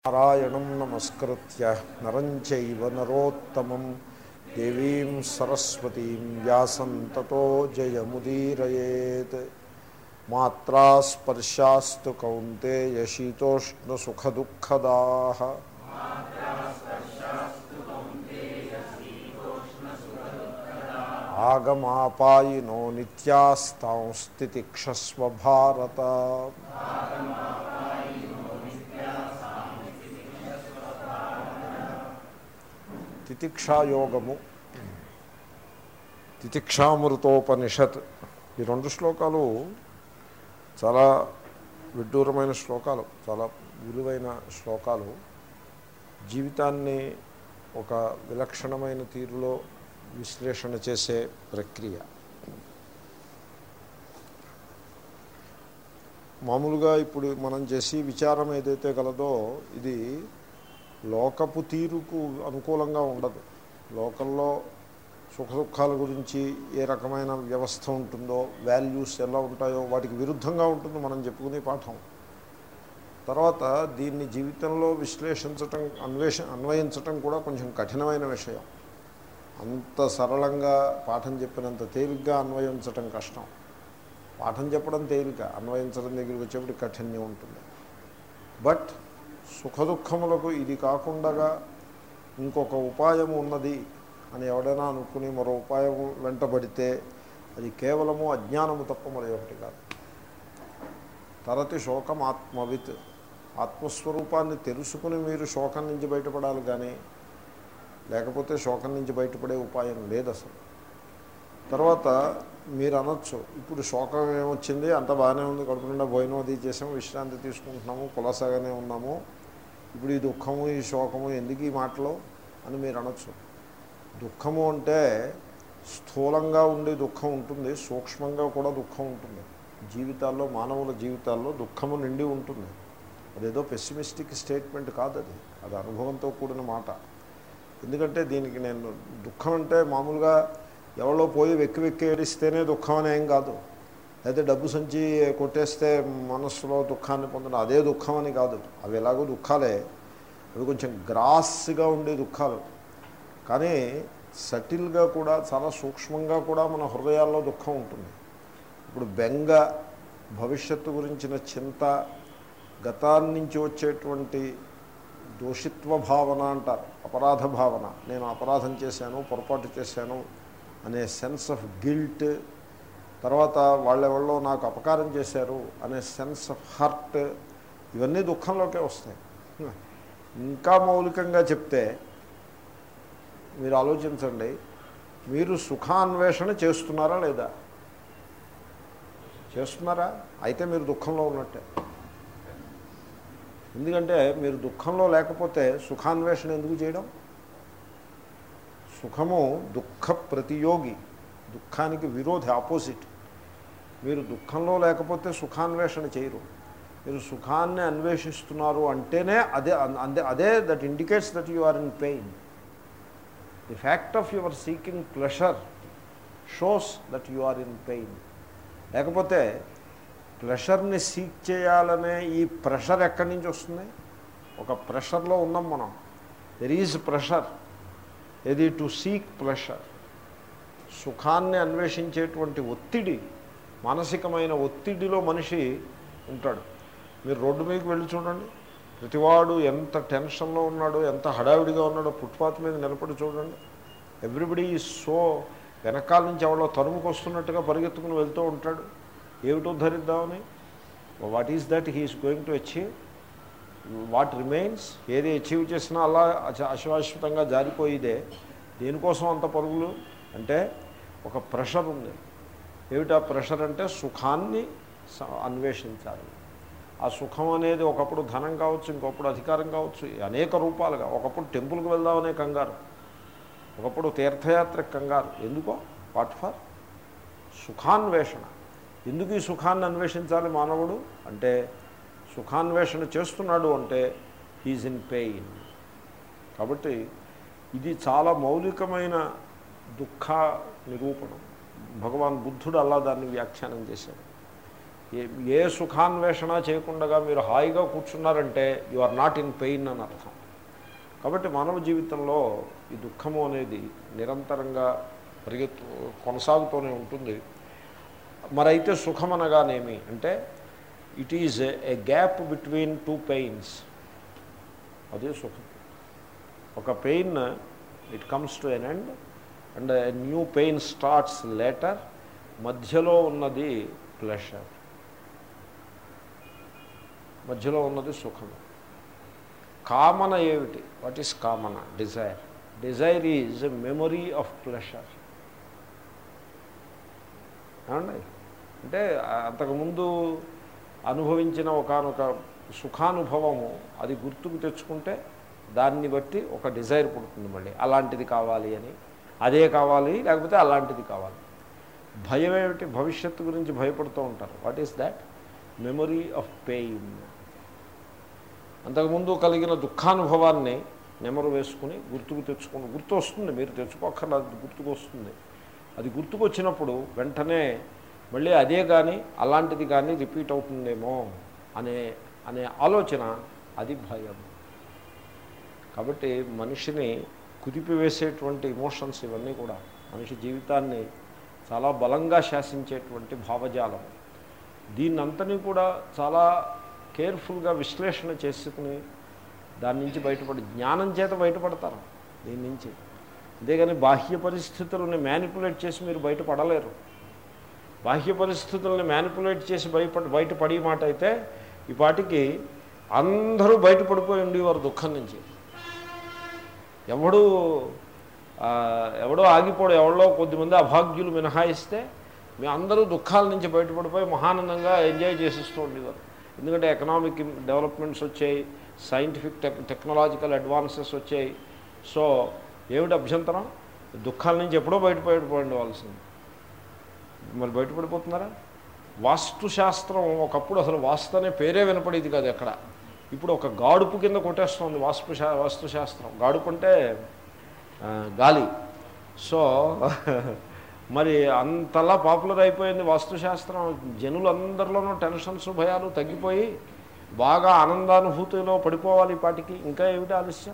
నారాయణం నమస్కృత్య నరం చైవ నరోత్తమం దేవీం సరస్వతీం వ్యాసం తతో జయముదీరయేత్ మాత్రా స్పర్శాస్తు కౌంతేయ శీతోష్ణసుఖదుఃఖదా ఆగమాపాయినో నిత్యాస్తాం స్థితిక్షస్వ భారత తితిక్షాయోగము తితిక్షామృతోపనిషత్ ఈ రెండు శ్లోకాలు చాలా విడ్డూరమైన శ్లోకాలు చాలా విలువైన శ్లోకాలు జీవితాన్ని ఒక విలక్షణమైన తీరులో విశ్లేషణ చేసే ప్రక్రియ మామూలుగా ఇప్పుడు మనం చేసి విచారం ఏదైతే గలదో ఇది లోకపు తీరుకు అనుకూలంగా ఉండదు లోకంలో సుఖ దుఃఖాల గురించి ఏ రకమైన వ్యవస్థ ఉంటుందో వాల్యూస్ ఎలా ఉంటాయో వాటికి విరుద్ధంగా ఉంటుంది మనం చెప్పుకునే పాఠం తర్వాత దీన్ని జీవితంలో విశ్లేషించటం అన్వేష అన్వయించటం కూడా కొంచెం కఠినమైన విషయం అంత సరళంగా పాఠం చెప్పినంత తేలిగ్గా అన్వయించటం కష్టం పాఠం చెప్పడం తేలిక అన్వయించడం దగ్గరికి వచ్చేప్పుడు కఠిన్యం ఉంటుంది బట్ సుఖదుఖములకు ఇది కాకుండా ఇంకొక ఉపాయం ఉన్నది అని ఎవడైనా అనుకుని మరో ఉపాయం వెంటబడితే అది కేవలము అజ్ఞానము తప్ప మరి ఒకటి కాదు తరతి శోకం ఆత్మవిత్ ఆత్మస్వరూపాన్ని తెలుసుకుని మీరు శోకం నుంచి బయటపడాలి కానీ లేకపోతే శోకం నుంచి బయటపడే ఉపాయం లేదు అసలు తర్వాత మీరు అనొచ్చు ఇప్పుడు శోకం ఏమొచ్చింది అంత బాగానే ఉంది కడుపు నిండా భోజనం అది చేసాము విశ్రాంతి తీసుకుంటున్నాము కులాసాగానే ఉన్నాము ఇప్పుడు ఈ దుఃఖము ఈ శోకము ఎందుకు ఈ మాటలు అని మీరు అనొచ్చు దుఃఖము అంటే స్థూలంగా ఉండే దుఃఖం ఉంటుంది సూక్ష్మంగా కూడా దుఃఖం ఉంటుంది జీవితాల్లో మానవుల జీవితాల్లో దుఃఖము నిండి ఉంటుంది అదేదో పెసిమిస్టిక్ స్టేట్మెంట్ కాదు అది అది అనుభవంతో కూడిన మాట ఎందుకంటే దీనికి నేను దుఃఖం అంటే మామూలుగా ఎవరో పోయి వెక్కి వెక్కి ఏడిస్తేనే దుఃఖం అని ఏం కాదు అయితే డబ్బు సంచి కొట్టేస్తే మనస్సులో దుఃఖాన్ని పొందడం అదే దుఃఖం అని కాదు అవి ఎలాగో దుఃఖాలే అవి కొంచెం గ్రాస్గా ఉండే దుఃఖాలు కానీ సటిల్గా కూడా చాలా సూక్ష్మంగా కూడా మన హృదయాల్లో దుఃఖం ఉంటుంది ఇప్పుడు బెంగ భవిష్యత్తు గురించిన చింత గతాన్నించి వచ్చేటువంటి దోషిత్వ భావన అంటారు అపరాధ భావన నేను అపరాధం చేశాను పొరపాటు చేశాను అనే సెన్స్ ఆఫ్ గిల్ట్ తర్వాత వాళ్ళెవళ్ళో నాకు అపకారం చేశారు అనే సెన్స్ ఆఫ్ హర్ట్ ఇవన్నీ దుఃఖంలోకే వస్తాయి ఇంకా మౌలికంగా చెప్తే మీరు ఆలోచించండి మీరు సుఖాన్వేషణ చేస్తున్నారా లేదా చేస్తున్నారా అయితే మీరు దుఃఖంలో ఉన్నట్టే ఎందుకంటే మీరు దుఃఖంలో లేకపోతే సుఖాన్వేషణ ఎందుకు చేయడం సుఖము దుఃఖ ప్రతియోగి దుఃఖానికి విరోధి ఆపోజిట్ మీరు దుఃఖంలో లేకపోతే సుఖాన్వేషణ చేయరు మీరు సుఖాన్ని అన్వేషిస్తున్నారు అంటేనే అదే అదే అదే that indicates that you are in pain the fact of your seeking pleasure shows that you are in pain లేకపోతే ప్రెషర్ని సీక్ చేయాలనే ఈ ప్రెషర్ ఎక్కడి నుంచి వస్తుంది ఒక ప్రెషర్లో ఉన్నాం మనం దెర్ ఈజ్ ప్రెషర్ ఏది టు సీక్ ప్లెషర్ సుఖాన్ని అన్వేషించేటువంటి ఒత్తిడి మానసికమైన ఒత్తిడిలో మనిషి ఉంటాడు మీరు రోడ్డు మీదకి వెళ్ళి చూడండి ప్రతివాడు ఎంత టెన్షన్లో ఉన్నాడో ఎంత హడావిడిగా ఉన్నాడో ఫుట్పాత్ మీద నిలబడి చూడండి ఎవ్రీబడి ఈ సో వెనకాల నుంచి ఎవరో తరుముకు వస్తున్నట్టుగా పరిగెత్తుకుని వెళ్తూ ఉంటాడు ఏమిటి ఉద్ధరిద్దామని what is that he is going to achieve what remains ఏది అచీవ్ చేసినా అలా అశాశ్వతంగా జారిపోయిదే దేనికోసం అంత పరుగులు అంటే ఒక ప్రెషర్ ఉంది ఏమిటా ప్రెషర్ అంటే సుఖాన్ని అన్వేషించాలి ఆ సుఖం అనేది ఒకప్పుడు ధనం కావచ్చు ఇంకొకప్పుడు అధికారం కావచ్చు అనేక రూపాలుగా ఒకప్పుడు టెంపుల్కి వెళ్దామనే కంగారు ఒకప్పుడు తీర్థయాత్రకు కంగారు ఎందుకో వాట్ ఫర్ సుఖాన్వేషణ ఎందుకు ఈ సుఖాన్ని అన్వేషించాలి మానవుడు అంటే సుఖాన్వేషణ చేస్తున్నాడు అంటే హీజ్ ఇన్ పెయిన్ కాబట్టి ఇది చాలా మౌలికమైన దుఃఖ నిరూపణం భగవాన్ బుద్ధుడు అలా దాన్ని వ్యాఖ్యానం చేశాడు ఏ ఏ సుఖాన్వేషణ చేయకుండా మీరు హాయిగా కూర్చున్నారంటే you are not in pain అని అర్థం కాబట్టి మానవ జీవితంలో ఈ దుఃఖము అనేది నిరంతరంగా పరిగెత్తు కొనసాగుతూనే ఉంటుంది మరైతే సుఖం అనగానేమి అంటే it is a gap between two pains అదే సుఖం ఒక pain it comes to an end and new pain starts later మధ్యలో ఉన్నది ప్లెషర్ మధ్యలో ఉన్నది సుఖము కామన ఏమిటి వాట్ ఈస్ కామన desire desire is memory of pleasure ఏమండి అంటే అంతకుముందు అనుభవించిన ఒకనొక సుఖానుభవము అది గుర్తుకు తెచ్చుకుంటే దాన్ని బట్టి ఒక డిజైర్ పుడుతుంది మళ్ళీ అలాంటిది కావాలి అని అదే కావాలి లేకపోతే అలాంటిది కావాలి భయం ఏమిటి భవిష్యత్తు గురించి భయపడుతూ ఉంటారు what is that memory of pain అంతకుముందు కలిగిన దుఃఖానుభవాన్ని నెమరు వేసుకుని గుర్తుకు తెచ్చుకుని గుర్తు వస్తుంది మీరు తెచ్చుకోక్కర్లేదు గుర్తుకు వస్తుంది అది గుర్తుకొచ్చినప్పుడు వెంటనే మళ్ళీ అదే కానీ అలాంటిది కానీ రిపీట్ అవుతుందేమో అనే అనే ఆలోచన అది భయం కాబట్టి మనిషిని కుదిపివేసేటువంటి ఇమోషన్స్ ఇవన్నీ కూడా మనిషి జీవితాన్ని చాలా బలంగా శాసించేటువంటి భావజాలం దీన్నంతని కూడా చాలా కేర్ఫుల్గా విశ్లేషణ చేసుకుని దాని నుంచి బయటపడి జ్ఞానం చేత బయటపడతారు దీని నుంచి అంతేగాని బాహ్య పరిస్థితులను మ్యానిపులేట్ చేసి మీరు బయటపడలేరు బాహ్య పరిస్థితులను మ్యానిపులేట్ చేసి బయట బయటపడే మాట అయితే ఈ పాటికి అందరూ బయటపడిపోయి ఉండేవారు దుఃఖం నుంచి ఎవడు ఎవడో ఆగిపోడు ఎవడో కొద్దిమంది అభాగ్యులు మినహాయిస్తే మీ అందరూ దుఃఖాల నుంచి బయటపడిపోయి మహానందంగా ఎంజాయ్ చేసిస్తూ ఉండేవారు ఎందుకంటే ఎకనామిక్ డెవలప్మెంట్స్ వచ్చాయి సైంటిఫిక్ టెక్ టెక్నాలజికల్ అడ్వాన్సెస్ వచ్చాయి సో ఏమిటి అభ్యంతరం దుఃఖాల నుంచి ఎప్పుడో బయటపడిపోయిండవలసింది మరి బయటపడిపోతున్నారా వాస్తుశాస్త్రం ఒకప్పుడు అసలు వాస్తు అనే పేరే వినపడేది కాదు ఎక్కడ ఇప్పుడు ఒక గాడుపు కింద కొట్టేస్తుంది వాస్తు శా వాస్తుశాస్త్రం గాడుపు అంటే గాలి సో మరి అంతలా పాపులర్ అయిపోయింది వాస్తుశాస్త్రం జనులందరిలోనూ టెన్షన్స్ భయాలు తగ్గిపోయి బాగా ఆనందానుభూతిలో పడిపోవాలి పాటికి ఇంకా ఏమిటి ఆలస్యం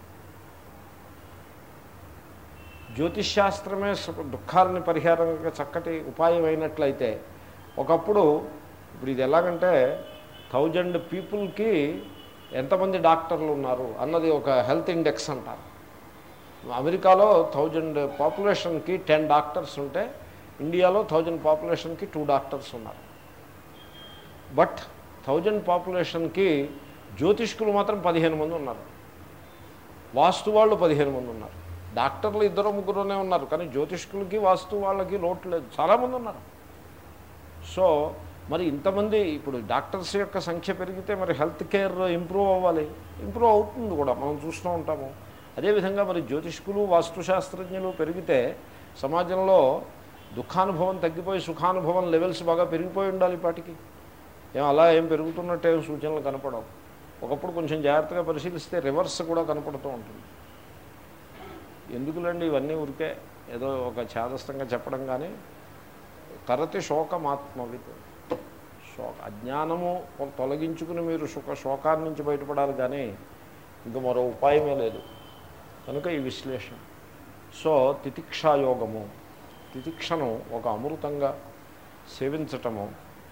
జ్యోతిష్శాస్త్రమే దుఃఖాలని పరిహారంగా చక్కటి ఉపాయం అయినట్లయితే ఒకప్పుడు ఇప్పుడు ఇది ఎలాగంటే థౌజండ్ పీపుల్కి ఎంతమంది డాక్టర్లు ఉన్నారు అన్నది ఒక హెల్త్ ఇండెక్స్ అంటారు అమెరికాలో థౌజండ్ పాపులేషన్కి టెన్ డాక్టర్స్ ఉంటే ఇండియాలో థౌజండ్ పాపులేషన్కి టూ డాక్టర్స్ ఉన్నారు బట్ థౌజండ్ పాపులేషన్కి జ్యోతిష్కులు మాత్రం పదిహేను మంది ఉన్నారు వాస్తు వాళ్ళు పదిహేను మంది ఉన్నారు డాక్టర్లు ఇద్దరు ముగ్గురునే ఉన్నారు కానీ జ్యోతిష్కులకి వాస్తు వాళ్ళకి లోటు లేదు చాలామంది ఉన్నారు సో మరి ఇంతమంది ఇప్పుడు డాక్టర్స్ యొక్క సంఖ్య పెరిగితే మరి హెల్త్ కేర్ ఇంప్రూవ్ అవ్వాలి ఇంప్రూవ్ అవుతుంది కూడా మనం చూస్తూ ఉంటాము అదేవిధంగా మరి జ్యోతిష్కులు వాస్తుశాస్త్రజ్ఞులు పెరిగితే సమాజంలో దుఃఖానుభవం తగ్గిపోయి సుఖానుభవం లెవెల్స్ బాగా పెరిగిపోయి ఉండాలి పాటికి ఏం అలా ఏం పెరుగుతున్నట్టే సూచనలు కనపడవు ఒకప్పుడు కొంచెం జాగ్రత్తగా పరిశీలిస్తే రివర్స్ కూడా కనపడుతూ ఉంటుంది ఎందుకులండి ఇవన్నీ ఊరికే ఏదో ఒక ఛాదస్థంగా చెప్పడం కానీ తరతి శోకమాత్మవిత్ శోక అజ్ఞానము తొలగించుకుని మీరు సుఖ శోకాన్ని నుంచి బయటపడాలి కానీ ఇంక మరో ఉపాయమే లేదు కనుక ఈ విశ్లేషణ సో తితిక్షాయోగము తితిక్షను ఒక అమృతంగా సేవించటము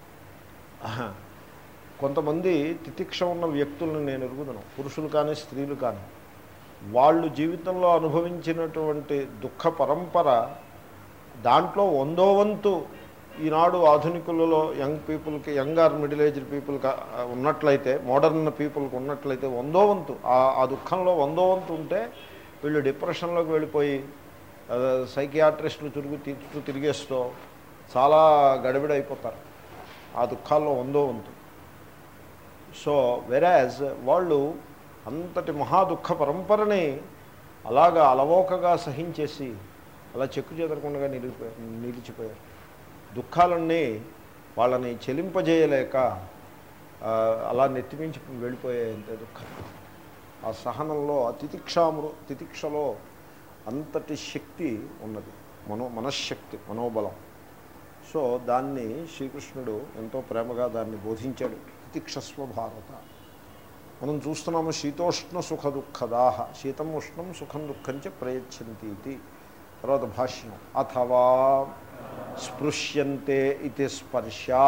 కొంతమంది తితిక్ష ఉన్న వ్యక్తులను నేను ఎరుగుదను పురుషులు కానీ స్త్రీలు కానీ వాళ్ళు జీవితంలో అనుభవించినటువంటి దుఃఖ పరంపర దాంట్లో వందో వంతు ఈనాడు ఆధునికులలో యంగ్ పీపుల్కి యంగ్ ఆర్ మిడిల్ ఏజ్డ్ పీపుల్కి ఉన్నట్లయితే మోడర్న్ పీపుల్కి ఉన్నట్లయితే వందో వంతు ఆ దుఃఖంలో వందో వంతు ఉంటే వీళ్ళు డిప్రెషన్లోకి వెళ్ళిపోయి సైకియాట్రిస్టులు తిరుగు చుట్టూ తిరిగేస్తూ చాలా గడిబిడైపోతారు ఆ దుఃఖాల్లో వందో వంతు సో వెరాజ్ వాళ్ళు అంతటి మహా దుఃఖ పరంపరని అలాగా అలవోకగా సహించేసి అలా చెక్కు చెదరకుండా నిలిపోయారు నిలిచిపోయారు దుఃఖాలన్నీ వాళ్ళని చెలింపజేయలేక అలా నెత్తిమించి వెళ్ళిపోయాయి అంతే దుఃఖం ఆ సహనంలో ఆ తితిక్షామృ తితిక్షలో అంతటి శక్తి ఉన్నది మనో మనశ్శక్తి మనోబలం సో దాన్ని శ్రీకృష్ణుడు ఎంతో ప్రేమగా దాన్ని బోధించాడు తిక్షస్వ భారత మనం చూస్తున్నాము శీతోష్ణ సుఖ దుఃఖదాహ శీతం ఉష్ణం సుఖం దుఃఖం చ ప్రయచ్చంతి ఇది తర్వాత భాష్యం అథవా స్పృశ్యంతే ఇది స్పర్శా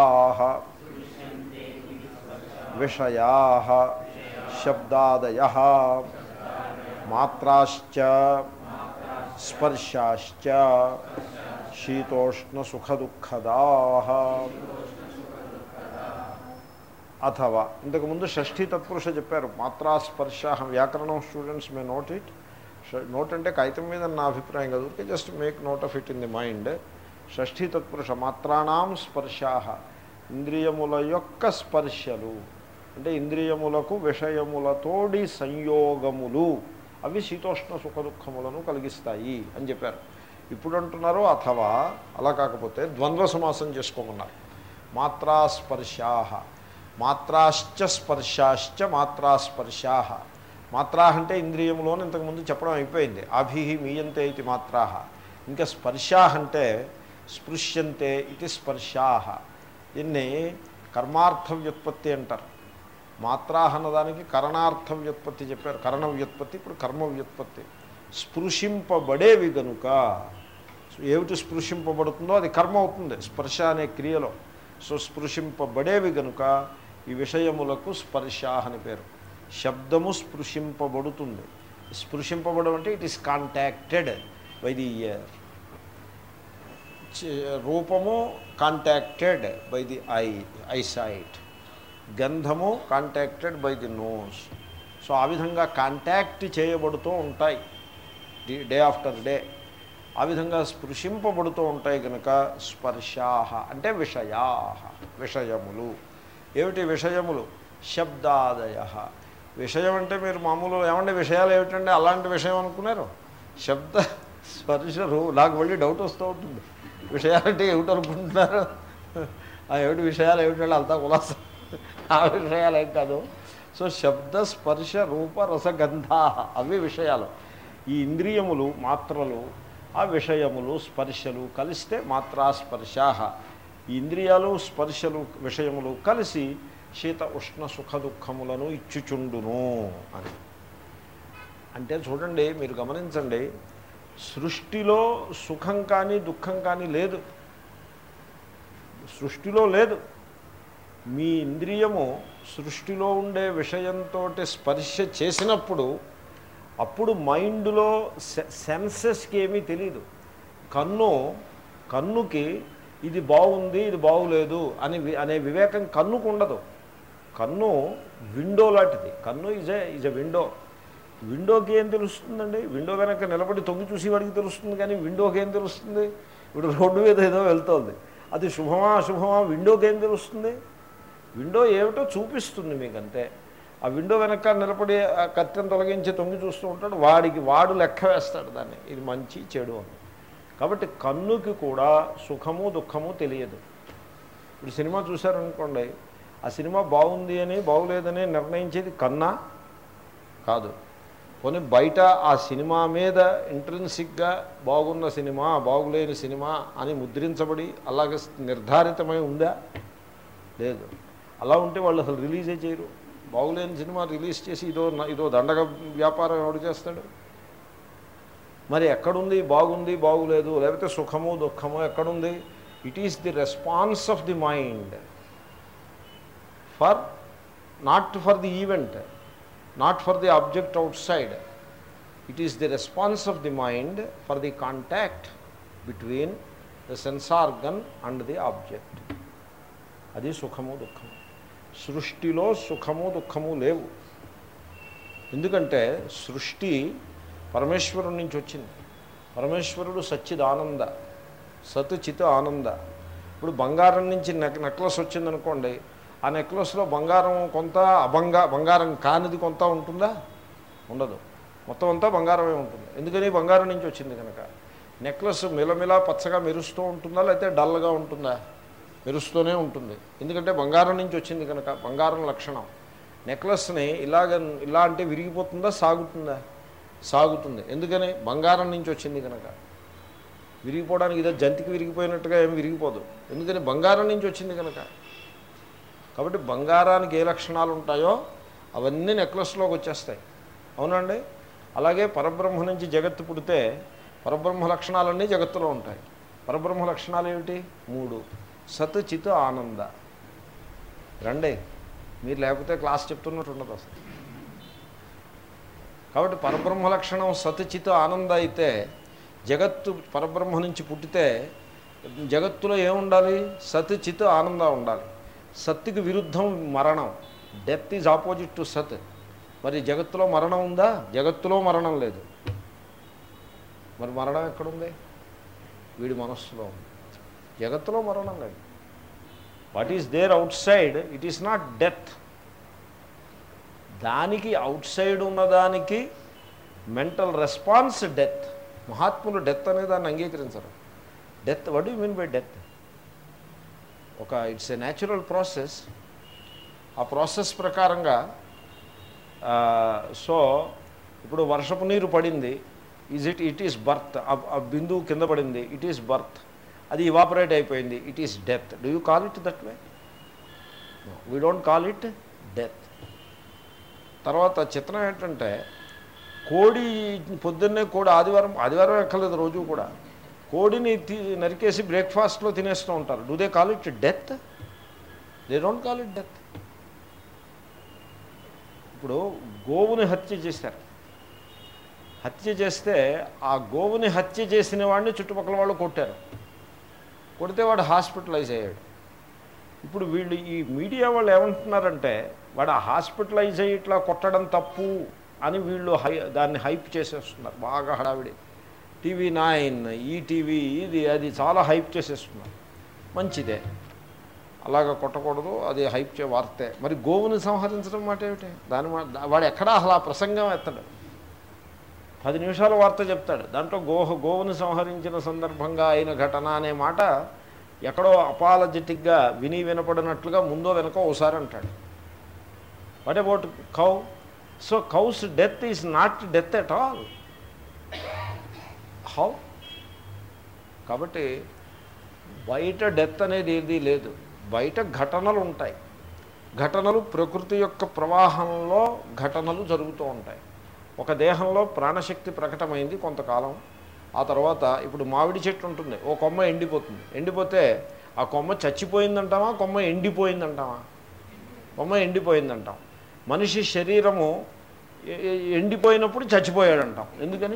విషయా శబ్దాదయ మాత్రాశ్చ స్పర్శాశ్చ శీతోష్ణ సుఖ దుఃఖదా అథవా ఇంతకుముందు షష్ఠీ తత్పురుష చెప్పారు మాత్రా స్పర్శ వ్యాకరణం students may note it note అంటే కాగితం మీద నా అభిప్రాయం కాదు okay just make note of it in the mind షష్ఠీ తత్పురుష మాత్రాణం స్పర్శా ఇంద్రియముల యొక్క స్పర్శలు అంటే ఇంద్రియములకు విషయములతోడి సంయోగములు అవి శీతోష్ణ సుఖ దుఃఖములను కలిగిస్తాయి అని చెప్పారు ఇప్పుడు అంటున్నారు అథవా అలా కాకపోతే ద్వంద్వ సమాసం చేసుకోమన్నారు మాత్రా స్పర్శా మాత్రాశ్చ స్పర్శాశ్చ మాత్రా స్పర్శా మాత్రా అంటే ఇంద్రియములోని ఇంతకుముందు చెప్పడం అయిపోయింది అభి మీయంతే ఇది మాత్రా ఇంకా స్పర్శా అంటే స్పృశ్యంతే ఇది స్పర్శా దీన్ని కర్మార్థ వ్యుత్పత్తి అంటారు మాత్రా అన్నదానికి కరణార్థ వ్యుత్పత్తి చెప్పారు కరణ వ్యుత్పత్తి ఇప్పుడు కర్మ వ్యుత్పత్తి స్పృశింపబడేవి గనుక ఏమిటి స్పృశింపబడుతుందో అది కర్మ అవుతుంది స్పర్శ అనే క్రియలో సో స్పృశింపబడేవి గనుక ఈ విషయములకు స్పర్శ అని పేరు శబ్దము స్పృశింపబడుతుంది స్పృశింపబడం అంటే it is contacted by the ear రూపము contacted by the eye eyesight గంధము contacted by the nose so ఆ విధంగా కాంటాక్ట్ చేయబడుతూ ఉంటాయి డే ఆఫ్టర్ డే ఆ విధంగా స్పృశింపబడుతూ ఉంటాయి కనుక స్పర్శా అంటే విషయా విషయములు ఏమిటి విషయములు శబ్దాదయ విషయం అంటే మీరు మామూలు ఏమంటే విషయాలు ఏమిటంటే అలాంటి విషయం అనుకున్నారు శబ్ద స్పర్శరు నాకు మళ్ళీ డౌట్ వస్తూ ఉంటుంది విషయాలంటే ఏమిటి అనుకుంటున్నారు ఆ ఏమిటి విషయాలు ఏమిటంటే అంతా కులాస ఆ విషయాలు ఏం కాదు సో శబ్ద స్పర్శ రూప రసగంధా అవి విషయాలు ఈ ఇంద్రియములు మాత్రలు ఆ విషయములు స్పర్శలు కలిస్తే మాత్రా స్పర్శా ఈ ఇంద్రియాలు స్పర్శలు విషయములు కలిసి శీత ఉష్ణ సుఖ దుఃఖములను ఇచ్చుచుండును అని అంటే చూడండి మీరు గమనించండి సృష్టిలో సుఖం కానీ దుఃఖం కానీ లేదు సృష్టిలో లేదు మీ ఇంద్రియము సృష్టిలో ఉండే విషయంతో స్పర్శ చేసినప్పుడు అప్పుడు మైండ్లో సెన్సెస్కి ఏమీ తెలియదు కన్ను కన్నుకి ఇది బాగుంది ఇది బాగులేదు అని వి- అనే వివేకం కన్నుకు ఉండదు కన్ను విండో లాంటిది కన్ను is a is a window విండోకి ఏం తెలుస్తుందండి విండో వెనక నిలబడి తొంగి చూసి వాడికి తెలుస్తుంది కానీ విండోకి ఏం తెలుస్తుంది ఇప్పుడు రోడ్డు మీద ఏదో వెళ్తోంది అది శుభమా అశుభమా విండోకి ఏం తెలుస్తుంది విండో ఏమిటో చూపిస్తుంది మీకు అంతే ఆ విండో వెనక నిలబడి ఆ కత్తెను తొలగించి తొంగి చూస్తూ ఉంటాడు వాడికి వాడు లెక్క వేస్తాడు దాన్ని ఇది మంచి చెడు అని కాబట్టి కన్నుకి కూడా సుఖము దుఃఖము తెలియదు ఇప్పుడు సినిమా చూశారనుకోండి ఆ సినిమా బాగుంది అని బాగులేదని నిర్ణయించేది కన్నా కాదు పోనీ బయట ఆ సినిమా మీద ఇంట్రెన్సిక్గా బాగున్న సినిమా బాగులేని సినిమా అని ముద్రించబడి అలాగే నిర్ధారితమై ఉందా లేదు అలా ఉంటే వాళ్ళు అసలు రిలీజే చేయరు బాగులేని సినిమా రిలీజ్ చేసి ఇదో ఇదో దండగ వ్యాపారం ఎవడు చేస్తాడు మరి ఎక్కడుంది బాగుంది బాగులేదు లేకపోతే సుఖము దుఃఖము ఎక్కడుంది it is the response of the mind for not for the event not for the object outside it is the response of the mind for the contact between the sense organ and the object అది సుఖము దుఃఖము సృష్టిలో సుఖము దుఃఖము లేవు ఎందుకంటే సృష్టి పరమేశ్వరుడి నుంచి వచ్చింది పరమేశ్వరుడు సచ్చిదానంద సత్ చిత్ ఆనంద ఇప్పుడు బంగారం నుంచి నెక్ నెక్లెస్ వచ్చిందనుకోండి ఆ నెక్లెస్లో బంగారం కొంత అబంగా బంగారం కానిది కొంత ఉంటుందా ఉండదు మొత్తం అంతా బంగారమే ఉంటుంది ఎందుకని బంగారం నుంచి వచ్చింది కనుక నెక్లెస్ మిలమిలా పచ్చగా మెరుస్తూ ఉంటుందా లేకపోతే డల్గా ఉంటుందా మెరుస్తూనే ఉంటుంది ఎందుకంటే బంగారం నుంచి వచ్చింది కనుక బంగారం లక్షణం నెక్లెస్ని ఇలాగ ఇలా అంటే విరిగిపోతుందా సాగుతుందా సాగుతుంది ఎందుకని బంగారం నుంచి వచ్చింది కనుక విరిగిపోవడానికి ఇదో జంతికి విరిగిపోయినట్టుగా ఏం విరిగిపోదు ఎందుకని బంగారం నుంచి వచ్చింది కనుక కాబట్టి బంగారానికి ఏ లక్షణాలు ఉంటాయో అవన్నీ నెక్లెస్లోకి వచ్చేస్తాయి అవునండి అలాగే పరబ్రహ్మ నుంచి జగత్తు పుడితే పరబ్రహ్మ లక్షణాలన్నీ జగత్తులో ఉంటాయి పరబ్రహ్మ లక్షణాలు ఏమిటి మూడు సత్ చిత్ ఆనంద రండి మీరు లేకపోతే క్లాస్ చెప్తున్నట్టు ఉండదు అసలు కాబట్టి పరబ్రహ్మ లక్షణం సత్ చిత్ ఆనంద అయితే జగత్తు పరబ్రహ్మ నుంచి పుట్టితే జగత్తులో ఏముండాలి సత్ చిత్ ఆనంద ఉండాలి సత్తుకి విరుద్ధం మరణం డెత్ ఈజ్ ఆపోజిట్ టు సత్ మరి జగత్తులో మరణం ఉందా జగత్తులో మరణం లేదు మరి మరణం ఎక్కడుంది వీడి మనస్సులో ఉంది జగత్తులో మరణం లేదు what is there outside it is not death దానికి అవుట్ సైడ్ ఉన్నదానికి మెంటల్ రెస్పాన్స్ డెత్ మహాత్ములు డెత్ అనే దాన్ని అంగీకరించరు death what you mean by death ఒక ఇట్స్ ఎ న్యాచురల్ ప్రాసెస్ ఆ ప్రాసెస్ ప్రకారంగా సో ఇప్పుడు వర్షపు నీరు పడింది is it it is birth ఆ బిందువు కింద పడింది ఇట్ ఈస్ బర్త్ అది ఇవాపరేట్ అయిపోయింది it is death do you call it that way we don't call it death తర్వాత చిత్రం ఏంటంటే కోడి పొద్దున్నే కోడి ఆదివారం ఆదివారం ఎక్కలేదు రోజు కూడా కోడిని తీ నరికేసి బ్రేక్ఫాస్ట్లో తినేస్తూ ఉంటారు do they call it death they don't call it death ఇప్పుడు గోవుని హత్య చేశారు హత్య చేస్తే ఆ గోవుని హత్య చేసిన వాడిని చుట్టుపక్కల వాళ్ళు కొట్టారు కొడితే వాడు హాస్పిటలైజ్ అయ్యాడు ఇప్పుడు వీళ్ళు ఈ మీడియా వాళ్ళు ఏమంటున్నారంటే వాడు ఆ హాస్పిటలైజ్ అయ్యి ఇట్లా కొట్టడం తప్పు అని వీళ్ళు హై దాన్ని హైప్ చేసేస్తున్నారు బాగా హడావిడి టీవీ నైన్ ఈటీవీ ఇది అది చాలా హైప్ చేసేస్తున్నారు మంచిదే అలాగ కొట్టకూడదు అది హైప్ చే వార్తే మరి గోవుని సంహరించడం మాట ఏమిటి దాని మా వాడు ఎక్కడా అసలు ఆ ప్రసంగం ఎత్తాడు పది నిమిషాల వార్త చెప్తాడు దాంట్లో గోహ గోవుని సంహరించిన సందర్భంగా అయిన ఘటన అనే మాట ఎక్కడో అపాలజెటిక్గా విని వినపడినట్లుగా ముందో వెనకో ఒకసారి అంటాడు what about cow so cow's death is not death at all how కాబట్టి బయట డెత్ అనేది ఏది లేదు బయట ఘటనలు ఉంటాయి ఘటనలు ప్రకృతి యొక్క ప్రవాహంలో ఘటనలు జరుగుతూ ఉంటాయి ఒక దేహంలో ప్రాణశక్తి ప్రకటమైంది కొంతకాలం ఆ తర్వాత ఇప్పుడు మామిడి చెట్టు ఉంటుంది ఓ కొమ్మ ఎండిపోతుంది ఎండిపోతే ఆ కొమ్మ చచ్చిపోయిందంటామా కొమ్మ ఎండిపోయిందంటామా కొమ్మ ఎండిపోయిందంటాం మనిషి శరీరము ఎ- ఎ- ఎండిపోయినప్పుడు చచ్చిపోయాడంటాం ఎందుకని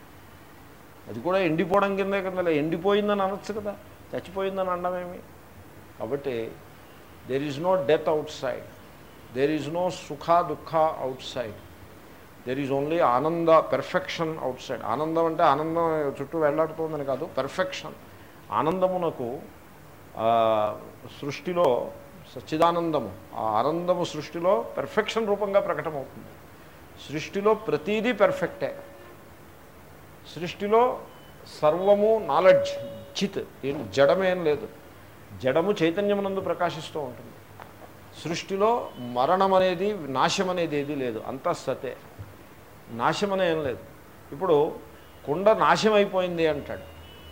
అది కూడా ఎండిపోవడం కిందే కింద ఎండిపోయిందని అనొచ్చు కదా చచ్చిపోయిందని అనడమేమి కాబట్టి there is no death outside there is no సుఖ దుఃఖ outside there is only ఆనంద పెర్ఫెక్షన్ అవుట్ సైడ్ ఆనందం అంటే ఆనందం చుట్టూ వెళ్లాడుతోందని కాదు పెర్ఫెక్షన్ ఆనందమునకు ఆ, సృష్టిలో సచ్చిదానందము ఆ ఆనందము సృష్టిలో పెర్ఫెక్షన్ రూపంగా ప్రకటమవుతుంది సృష్టిలో ప్రతీదీ పెర్ఫెక్టే సృష్టిలో సర్వము నాలెడ్జ్ చిత్ ఏం జడమేం లేదు జడము చైతన్యమునందు ప్రకాశిస్తూ ఉంటుంది సృష్టిలో మరణం అనేది నాశం అనేది ఏదీ లేదు అంతా సతే నాశం అనే ఏం లేదు ఇప్పుడు కుండ నాశం అయిపోయింది అంటాడు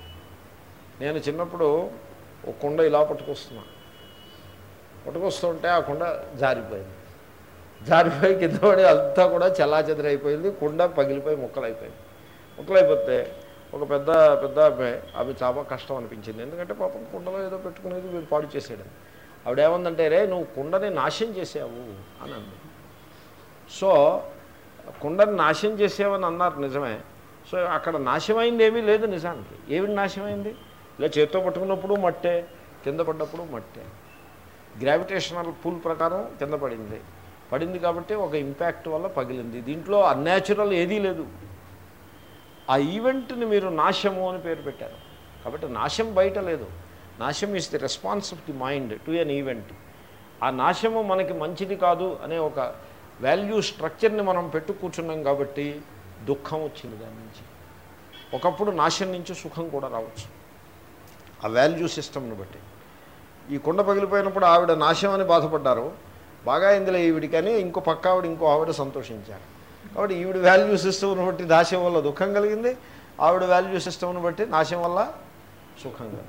నేను చిన్నప్పుడు ఒక కుండ ఇలా పట్టుకొస్తున్నా పట్టుకొస్తుంటే ఆ కుండ జారిపోయింది జారిపోయి కింద పడి అంతా కూడా చెల్లాచెదరైపోయింది కుండ పగిలిపోయి ముక్కలైపోయింది ముక్కలైపోతే ఒక పెద్ద పెద్ద ఆమె ఆమె చాలా కష్టం అనిపించింది ఎందుకంటే పాపం కుండలో ఏదో పెట్టుకునేది వీడు పాడు చేసాడు ఆవిడ ఏమందంటే రే నువ్వు కుండని నాశనం చేసావు అని అంది సో కుండని నాశనం చేసావని అన్నారు నిజమే సో అక్కడ నాశమైంది ఏమీ లేదు నిజానికి ఏమి నాశమైంది ఇలా చేత్తో పట్టుకున్నప్పుడు మట్టే కింద పడ్డప్పుడు మట్టే గ్రావిటేషనల్ పుల్ ప్రకారం కింద పడింది పడింది కాబట్టి ఒక ఇంపాక్ట్ వల్ల పగిలింది దీంట్లో అన్యాచురల్ ఏదీ లేదు ఆ ఈవెంట్ని మీరు నాశము అని పేరు పెట్టారు కాబట్టి నాశం బయట లేదు నాశం is the response of the mind to an event ఆ నాశము మనకి మంచిది కాదు అనే ఒక వాల్యూ స్ట్రక్చర్ని మనం పెట్టు కూర్చున్నాం కాబట్టి దుఃఖం వచ్చింది దాని నుంచి ఒకప్పుడు నాశం నుంచి సుఖం కూడా రావచ్చు ఆ వాల్యూ సిస్టమ్ని బట్టి ఈ కుండ పగిలిపోయినప్పుడు ఆవిడ నాశం అని బాధపడ్డారు బాగా ఇందులో ఈవిడికని ఇంకో పక్క ఆవిడ ఇంకో ఆవిడ సంతోషించారు కాబట్టి ఈవిడ వాల్యూ సిస్టమ్ని బట్టి నాశం వల్ల దుఃఖం కలిగింది ఆవిడ వాల్యూ సిస్టమ్ను బట్టి నాశం వల్ల సుఖంగా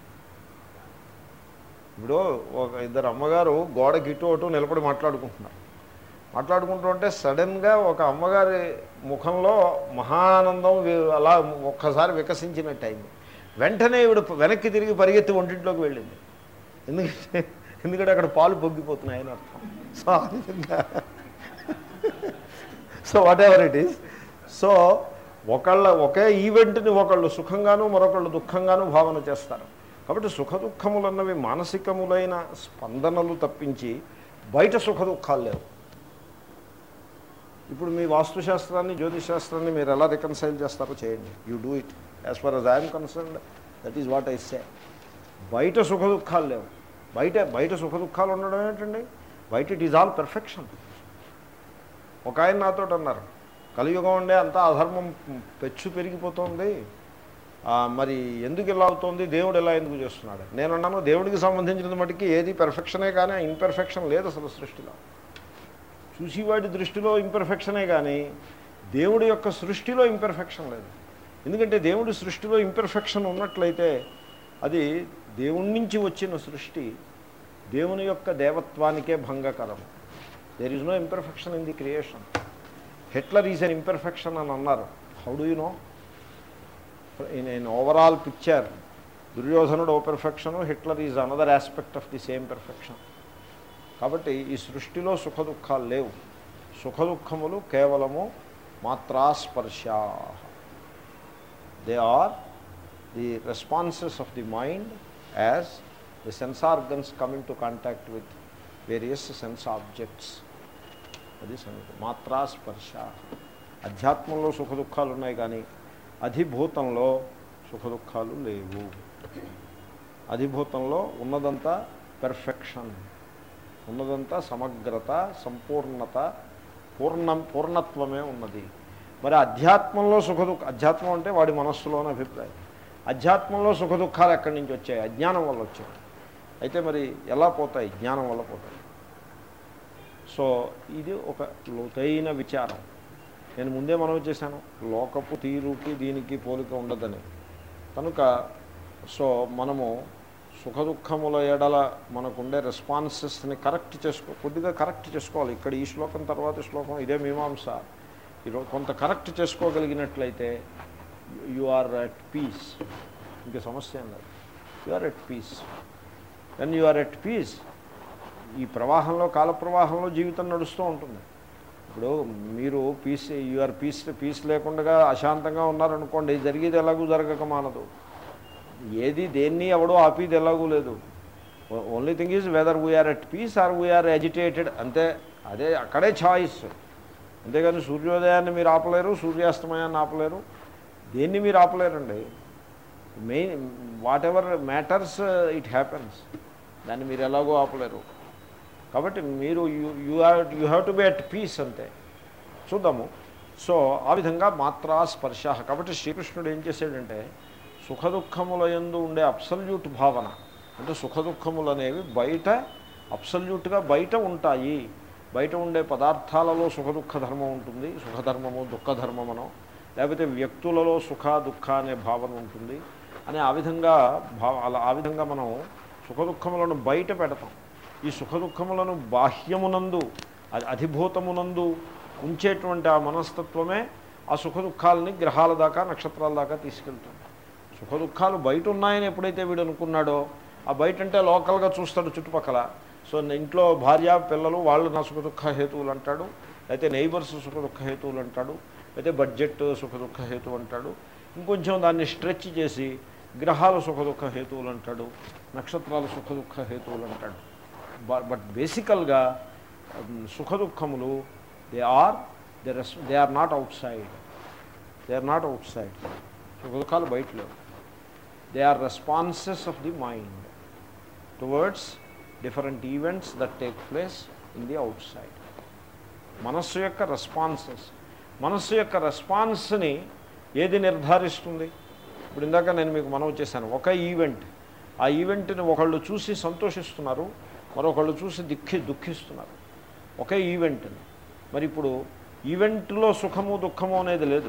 ఇప్పుడు ఒక ఇద్దరు అమ్మగారు గోడకి ఇటు అటు నిలబడి మాట్లాడుకుంటున్నారు మాట్లాడుకుంటూ ఉంటే సడన్గా ఒక అమ్మగారి ముఖంలో మహానందం వి- అలా ఒక్కసారి వికసించినట్టు అయింది వెంటనే ఈవిడ వెనక్కి తిరిగి పరిగెత్తి ఒంటింట్లోకి వెళ్ళింది ఎందుకంటే ఎందుకంటే అక్కడ పాలు పొంగిపోతున్నాయి అని అర్థం సో ఆ విధంగా so whatever it is so ఒకళ్ళ ఒకే ఈవెంట్ని ఒకళ్ళు సుఖంగాను మరొకళ్ళు దుఃఖంగాను భావన చేస్తారు కాబట్టి సుఖ దుఃఖములన్నవి మానసికములైన స్పందనలు తప్పించి బయట సుఖ దుఃఖాలు లేవు ఇప్పుడు మీ వాస్తుశాస్త్రాన్ని జ్యోతిశాస్త్రాన్ని మీరు ఎలా రికన్సైల్ చేస్తారో చేయండి you do it as far as I'm concerned that is what I say బయట సుఖ దుఃఖాలు లేవు బయట బయట సుఖ దుఃఖాలు ఉండడం ఏంటండి బయట ఇట్ ఈజ్ ఆల్ పెర్ఫెక్షన్ ఒక ఆయన నాతో అన్నారు కలియుగం ఉండే అంతా అధర్మం పెచ్చు పెరిగిపోతుంది ఆ, మరి ఎందుకు ఇలా అవుతుంది దేవుడు ఎలా ఎందుకు చేస్తున్నాడు నేను అన్నాను దేవుడికి సంబంధించిన మటుకి ఏది పెర్ఫెక్షనే కానీ ఇన్పెర్ఫెక్షన్ లేదు అసలు సృష్టిలో చూసేవాడి దృష్టిలో ఇంపెర్ఫెక్షనే కానీ దేవుడి యొక్క సృష్టిలో ఇంపెర్ఫెక్షన్ లేదు ఎందుకంటే దేవుడి సృష్టిలో ఇంపెర్ఫెక్షన్ ఉన్నట్లయితే అది దేవుడి నుంచి వచ్చిన సృష్టి దేవుని యొక్క దేవత్వానికే భంగకరం there is no imperfection in the creation Hitler is an imperfection అని అన్నారు how do you know in in overall picture దుర్యోధనుడు ఓ perfection Hitler is another aspect of the same perfection కాబట్టి ఈ సృష్టిలో సుఖ దుఃఖాలు లేవు సుఖ దుఃఖములు కేవలము మాత్రాస్పర్శా they are the responses of the mind as the sense organs coming to contact with various sense objects అది సంగతి మాత్రాస్పర్శ అధ్యాత్మంలో సుఖ దుఃఖాలు ఉన్నాయి కానీ అధిభూతంలో సుఖ దుఃఖాలు లేవు అధిభూతంలో ఉన్నదంతా పెర్ఫెక్షన్ ఉన్నదంతా సమగ్రత సంపూర్ణత పూర్ణం పూర్ణత్వమే ఉన్నది మరి అధ్యాత్మంలో సుఖ దుఃఖ అధ్యాత్మం అంటే వాడి మనస్సులోని అభిప్రాయం అధ్యాత్మంలో సుఖ దుఃఖాలు ఎక్కడి నుంచి వచ్చాయి అజ్ఞానం వల్ల వచ్చాయి అయితే మరి ఎలా పోతాయి జ్ఞానం వల్ల పోతాయి సో ఇది ఒక లోతైన విచారం నేను ముందే మనవి చేశాను లోకపు తీరుకి దీనికి పోలిక ఉండదని కనుక సో మనము సుఖ దుఃఖముల ఎడల మనకుండే రెస్పాన్సెస్ని కరెక్ట్ చేసుకో కొద్దిగా కరెక్ట్ చేసుకోవాలి ఇక్కడ ఈ శ్లోకం తర్వాత శ్లోకం ఇదే మీమాంస ఈరోజు కొంత కరెక్ట్ చేసుకోగలిగినట్లయితే యు ఆర్ అట్ పీస్ ఇంక సమస్య ఏం లేదు you are at peace when you are at peace ఈ ప్రవాహంలో కాల ప్రవాహంలో జీవితం నడుస్తూ ఉంటుంది ఇప్పుడు మీరు పీస్ యూఆర్ పీస్ పీస్ లేకుండా అశాంతంగా ఉన్నారనుకోండి జరిగేది ఎలాగూ జరగక మానదు ఏది దేన్ని ఎవడో ఆపేది ఎలాగూ లేదు only thing is whether we are at peace or we are agitated అంతే అదే అక్కడే ఛాయిస్ అంతేగాని సూర్యోదయాన్ని మీరు ఆపలేరు సూర్యాస్తమయాన్ని ఆపలేరు దేన్ని మీరు ఆపలేరండి main whatever matters it happens దాన్ని మీరు ఎలాగో ఆపలేరు కాబట్టి మీరు you have you have to be at peace అంతే చూద్దాము సో ఆ విధంగా మాత్రా స్పర్శ కాబట్టి శ్రీకృష్ణుడు ఏం చేశాడంటే సుఖ దుఃఖముల ఎందు ఉండే అబ్సల్యూట్ భావన అంటే సుఖ దుఃఖములు అనేవి బయట అబ్సల్యూట్గా బయట ఉంటాయి బయట ఉండే పదార్థాలలో సుఖ దుఃఖ ధర్మం ఉంటుంది సుఖధర్మము దుఃఖధర్మమనో లేకపోతే వ్యక్తులలో సుఖ దుఃఖ అనే భావన ఉంటుంది అని ఆ విధంగా భావ అలా ఆ విధంగా మనం సుఖ దుఃఖములను బయట పెడతాం ఈ సుఖ దుఃఖములను బాహ్యమునందు అ- అధిభూతమునందు ఉంచేటువంటి ఆ మనస్తత్వమే ఆ సుఖ దుఃఖాలని గ్రహాల దాకా నక్షత్రాల దాకా తీసుకెళ్తుంది సుఖ దుఃఖాలు బయట ఉన్నాయని ఎప్పుడైతే వీడు అనుకున్నాడో ఆ బయట అంటే లోకల్గా చూస్తాడు చుట్టుపక్కల సో నా ఇంట్లో భార్య పిల్లలు వాళ్ళు నా సుఖ దుఃఖ హేతువులు అంటాడు అయితే నైబర్స్ సుఖ దుఃఖ హేతువులు అంటాడు అయితే బడ్జెట్ సుఖ దుఃఖ హేతువు అంటాడు ఇంకొంచెం దాన్ని స్ట్రెచ్ చేసి గ్రహాలు సుఖ దుఃఖ హేతువులు అంటాడు నక్షత్రాలు సుఖ దుఃఖ హేతువులు అంటాడు బట్ బేసికల్గా సుఖ దుఃఖములు they are they res they are not outside they are not outside సుఖ దుఃఖాలు బయట లేవు they are responses of the mind towards different events that take place in the outside మనస్సు యొక్క responses మనస్సు యొక్క రెస్పాన్స్ని ఏది నిర్ధారిస్తుంది ఇప్పుడు ఇందాక నేను మీకు మనవి చేశాను ఒక ఈవెంట్ ఆ ఈవెంట్ని ఒకళ్ళు చూసి సంతోషిస్తున్నారు మరొకళ్ళు చూసి దిక్కి దుఃఖిస్తున్నారు ఒకే ఈవెంట్ని మరి ఇప్పుడు ఈవెంట్లో సుఖము దుఃఖము అనేది లేదు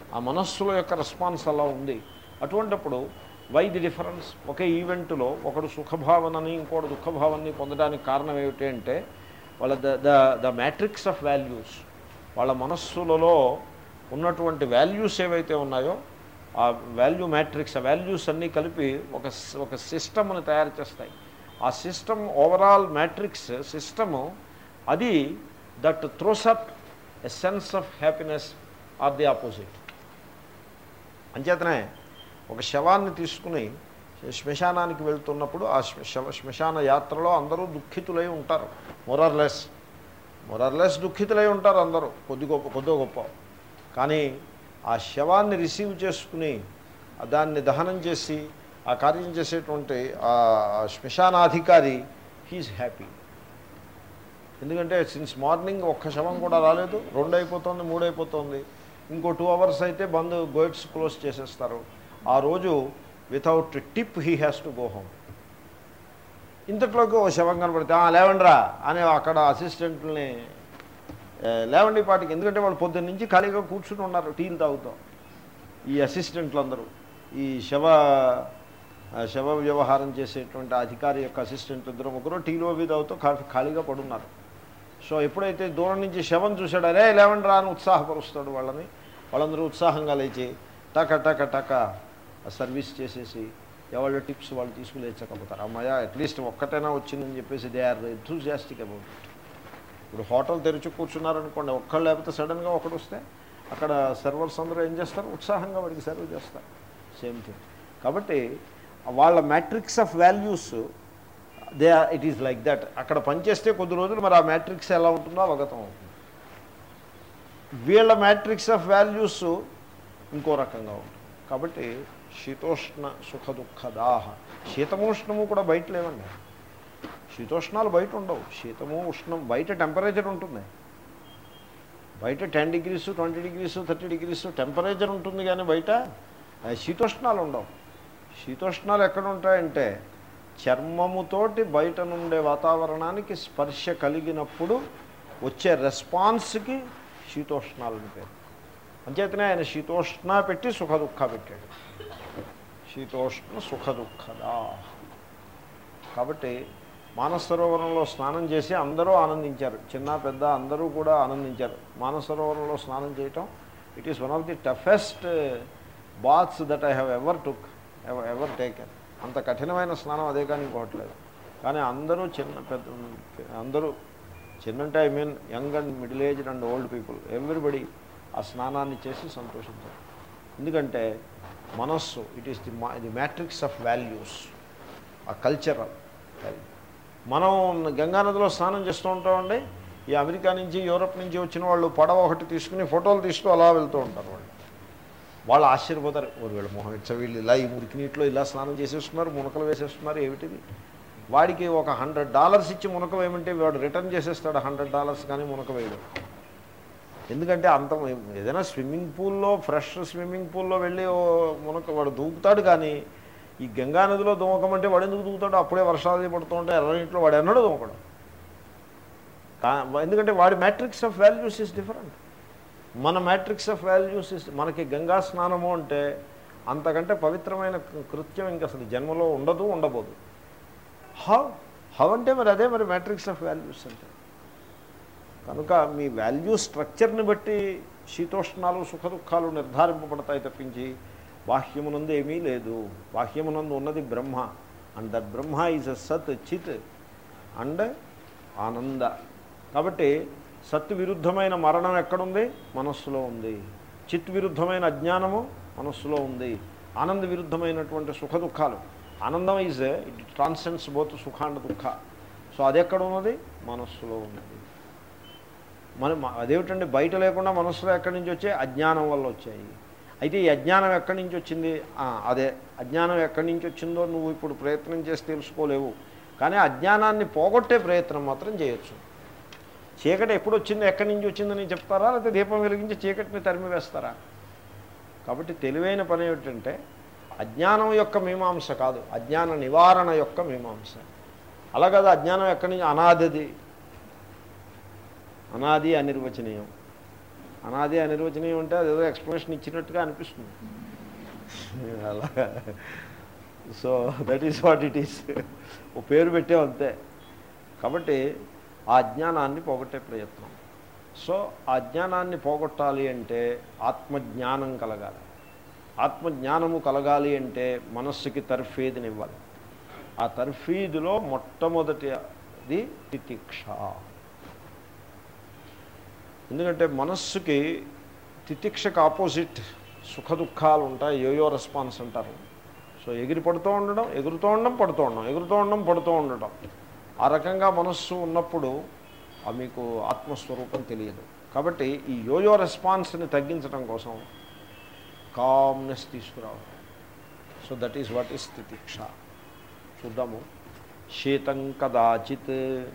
ఆ మనస్సుల యొక్క రెస్పాన్స్ అలా ఉంది అటువంటప్పుడు వై ది డిఫరెన్స్ ఒకే ఈవెంట్లో ఒకడు సుఖభావనని ఇంకోటి దుఃఖభావాన్ని పొందడానికి కారణం ఏమిటి అంటే వాళ్ళ the the the matrix of values వాళ్ళ మనస్సులలో ఉన్నటువంటి వాల్యూస్ ఏవైతే ఉన్నాయో ఆ వాల్యూ మ్యాట్రిక్స్ ఆ వాల్యూస్ అన్నీ కలిపి ఒక స్- ఒక సిస్టమ్ని తయారు చేస్తాయి ఆ సిస్టమ్ ఓవరాల్ మ్యాట్రిక్స్ సిస్టము అది that throws up a sense of happiness or the opposite అంచేతనే ఒక శవాన్ని తీసుకుని శ్మశానానికి వెళ్తున్నప్పుడు ఆ శ్మ- శవ శ్మశాన యాత్రలో అందరూ దుఃఖితులై ఉంటారు మొరర్లెస్ మొరర్లెస్ దుఃఖితులై ఉంటారు అందరూ కొద్ది గొప్ప కొద్దో గొప్ప కానీ ఆ శవాన్ని రిసీవ్ చేసుకుని ఆ దాన్ని దహనం చేసి ఆ కార్యం చేసేటువంటి ఆ శ్మశానాధికారి హీఈస్ హ్యాపీ ఎందుకంటే సిన్స్ మార్నింగ్ ఒక్క శవం కూడా రాలేదు రెండు అయిపోతుంది మూడు అయిపోతుంది ఇంకో టూ అవర్స్ అయితే బంద్ గోయిట్స్ క్లోజ్ చేసేస్తారు ఆ రోజు without tip he has to go home ఇంతట్లోకి ఓ శవం కనపడితే "ఆ, లేవండ్రా అని అక్కడ అసిస్టెంట్ని "ఏ, లేవండి పాటికి ఎందుకంటే వాళ్ళు పొద్దున్న నుంచి ఖాళీగా కూర్చుని ఉన్నారు టీలు తాగుతాం ఈ అసిస్టెంట్లు అందరూ ఈ శవ ఆ, శవ వ్యవహారం చేసేటువంటి అధికారి యొక్క అసిస్టెంట్ ఇద్దరు ముగ్గురు టీలో అవి తాగుతూ ఖా- ఖాళీగా పడున్నారు సో ఎప్పుడైతే దూరం నుంచి శవం చూశాడో అరే లేవండి రా అని ఉత్సాహపరుస్తాడు వాళ్ళని వాళ్ళందరూ ఉత్సాహంగా లేచి టక టక టక సర్వీస్ చేసేసి ఎవరి టిప్స్ వాళ్ళు తీసుకుని లేచకపోతారు అమ్మాయ అట్లీస్ట్ ఒక్కటైనా వచ్చిందని చెప్పేసి they are enthusiastic about it ఇప్పుడు హోటల్ తెరిచి కూర్చున్నారనుకోండి ఒక్కళ్ళు లేకపోతే సడన్గా ఒకడు వస్తే అక్కడ సర్వర్స్ అందరూ ఏం చేస్తారు ఉత్సాహంగా వాడికి సర్వ్ చేస్తారు సేమ్ థింగ్ కాబట్టి వాళ్ళ matrix of values they it is like that అక్కడ పనిచేస్తే కొద్ది రోజులు మరి ఆ మ్యాట్రిక్స్ ఎలా ఉంటుందో అవగతం అవుతుంది వీళ్ళ మ్యాట్రిక్స్ ఆఫ్ వాల్యూస్ ఇంకో రకంగా ఉంటుంది కాబట్టి శీతోష్ణ సుఖ దుఃఖదాహ శీతమోష్ణము కూడా బయట లేవండి శీతోష్ణాలు బయట ఉండవు శీతము ఉష్ణం బయట టెంపరేచర్ ఉంటుంది బయట ten degrees twenty degrees thirty degrees temperature ఉంటుంది కానీ బయట ఆ, శీతోష్ణాలు ఉండవు శీతోష్ణాలు ఎక్కడ ఉంటాయంటే చర్మముతోటి బయట నుండే వాతావరణానికి స్పర్శ కలిగినప్పుడు వచ్చే రెస్పాన్స్కి శీతోష్ణాలని పేరు అంచేతనే ఆయన శీతోష్ణ పెట్టి సుఖ దుఃఖ పెట్టాడు శీతోష్ణ సుఖ దుఃఖదా కాబట్టి మానసరోవరంలో స్నానం చేసి అందరూ ఆనందించారు చిన్న పెద్ద అందరూ కూడా ఆనందించారు మానసరోవరంలో స్నానం చేయటం it is one of the toughest baths that I have ever took ever taken అంత కఠినమైన స్నానం అదే కానీ ఇంకోవట్లేదు కానీ అందరూ చిన్న పెద్ద అందరూ చిన్నంటే I mean young and middle aged and old people everybody ఆ స్నానాన్ని చేసి సంతోషించారు ఎందుకంటే మనస్సు it is the the matrix of values ఆ కల్చరల్ మనం గంగానదిలో స్నానం చేస్తూ ఉంటామండి ఈ అమెరికా నుంచి యూరప్ నుంచి వచ్చిన వాళ్ళు పడవ ఒకటి తీసుకుని ఫోటోలు తీస్తూ అలా వెళ్తూ ఉంటారు వాళ్ళు వాళ్ళు ఆశ్చర్యపోతారు ఓరు వీళ్ళ మొహం ఇచ్చ వీళ్ళు ఇలా ఈ మురికి నీటిలో ఇలా స్నానం చేసేస్తున్నారు మునకలు వేసేస్తున్నారు ఏమిటిది వాడికి ఒక హండ్రెడ్ డాలర్స్ ఇచ్చి మునక వేయమంటే వాడు రిటర్న్ చేసేస్తాడు హండ్రెడ్ డాలర్స్ కానీ మునక వేయడు ఎందుకంటే అంత ఏదైనా స్విమ్మింగ్ పూల్లో ఫ్రెష్ స్విమ్మింగ్ పూల్లో వెళ్ళి ఓ మునక వాడు దూకుతాడు కానీ ఈ గంగా నదిలో దూకమంటే వాడు ఎందుకు దూకుతాడు అప్పుడే వర్షాలు పడుతూ ఉంటే ఎర్ర ఇంట్లో వాడు ఎన్నడూ దూకడం కా- ఎందుకంటే వాడి matrix of values is different మన మ్యాట్రిక్స్ ఆఫ్ వాల్యూస్ ఇస్ మనకి గంగా స్నానము అంటే అంతకంటే పవిత్రమైన కృత్యం ఇంక అసలు జన్మలో ఉండదు ఉండబోదు హౌ హౌ అంటే మరి అదే మరి మ్యాట్రిక్స్ ఆఫ్ వాల్యూస్ అంటే కనుక మీ వాల్యూ స్ట్రక్చర్ని బట్టి శీతోష్ణాలు సుఖ దుఃఖాలు నిర్ధారింపబడతాయి తప్పించి బాహ్యమునందు ఏమీ లేదు బాహ్యమునందు ఉన్నది Brahma and that Brahma is a సత్ చిత్ అండ్ ఆనంద కాబట్టి సత్ విరుద్ధమైన మరణం ఎక్కడుంది మనస్సులో ఉంది చిత్ విరుద్ధమైన అజ్ఞానము మనస్సులో ఉంది ఆనంద విరుద్ధమైనటువంటి సుఖ దుఃఖాలు ఆనందం ఈజ్ ఇట్ ట్రాన్సెన్స్ బోత్ సుఖ అండ్ దుఃఖ సో అది ఎక్కడ ఉన్నది మనస్సులో ఉన్నది మన మ- అదేమిటండి బయట లేకుండా మనస్సులో ఎక్కడి నుంచి వచ్చాయి అజ్ఞానం వల్ల వచ్చాయి అయితే ఈ అజ్ఞానం ఎక్కడి నుంచి వచ్చింది ఆ, అదే అజ్ఞానం ఎక్కడి నుంచి వచ్చిందో నువ్వు ఇప్పుడు ప్రయత్నం చేసి తెలుసుకోలేవు కానీ అజ్ఞానాన్ని పోగొట్టే ప్రయత్నం మాత్రం చేయొచ్చు చీకటి ఎప్పుడు వచ్చిందో ఎక్కడి నుంచి వచ్చిందని చెప్తారా లేకపోతే దీపం వెలిగించి చీకటిని తరిమి వేస్తారా కాబట్టి తెలివైన పని ఏమిటంటే అజ్ఞానం యొక్క మీమాంస కాదు అజ్ఞాన నివారణ యొక్క మీమాంస అలా కాదు అజ్ఞానం ఎక్కడి నుంచి అనాదిది అనాది అనిర్వచనీయం అనాది అనిర్వచనీయం అంటే అదేదో ఎక్స్ప్లెనేషన్ ఇచ్చినట్టుగా అనిపిస్తుంది అలా so that is what it is ఓ పేరు పెట్టే అంతే కాబట్టి ఆ అజ్ఞానాన్ని పోగొట్టే ప్రయత్నం సో ఆ అజ్ఞానాన్ని పోగొట్టాలి అంటే ఆత్మజ్ఞానం కలగాలి ఆత్మజ్ఞానము కలగాలి అంటే మనస్సుకి తర్ఫీదునివ్వాలి ఆ తర్ఫీదులో మొట్టమొదటిది తితిక్ష ఎందుకంటే మనస్సుకి తితిక్షకు ఆపోజిట్ సుఖ దుఃఖాలు ఉంటాయి యోయో రెస్పాన్స్ అంటారు సో ఎగిరి పడుతూ ఉండడం ఎగురుతూ ఉండడం పడుతూ ఉండడం ఎగురుతూ ఉండడం పడుతూ ఉండడం ఆ రకంగా మనస్సు ఉన్నప్పుడు ఆ మీకు ఆత్మస్వరూపం తెలియదు కాబట్టి ఈ యోయో రెస్పాన్స్ని తగ్గించడం కోసం కామ్నెస్ తీసుకురావాలి so that is what is తితిక్ష చూద్దాము శీతం కదాచిత్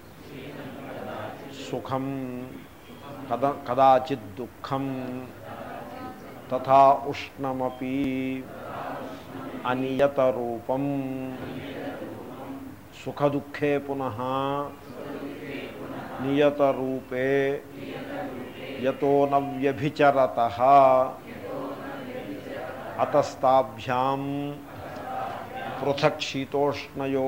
సుఖం కద కదాచిత్ దుఃఖం తథా ఉష్ణమపి అనియత రూపం సుఖదుఖే పునః నియత రూపే యతో న వ్యభిచరత అతస్తాభ్యాం పృథక్ శీతోష్ణయో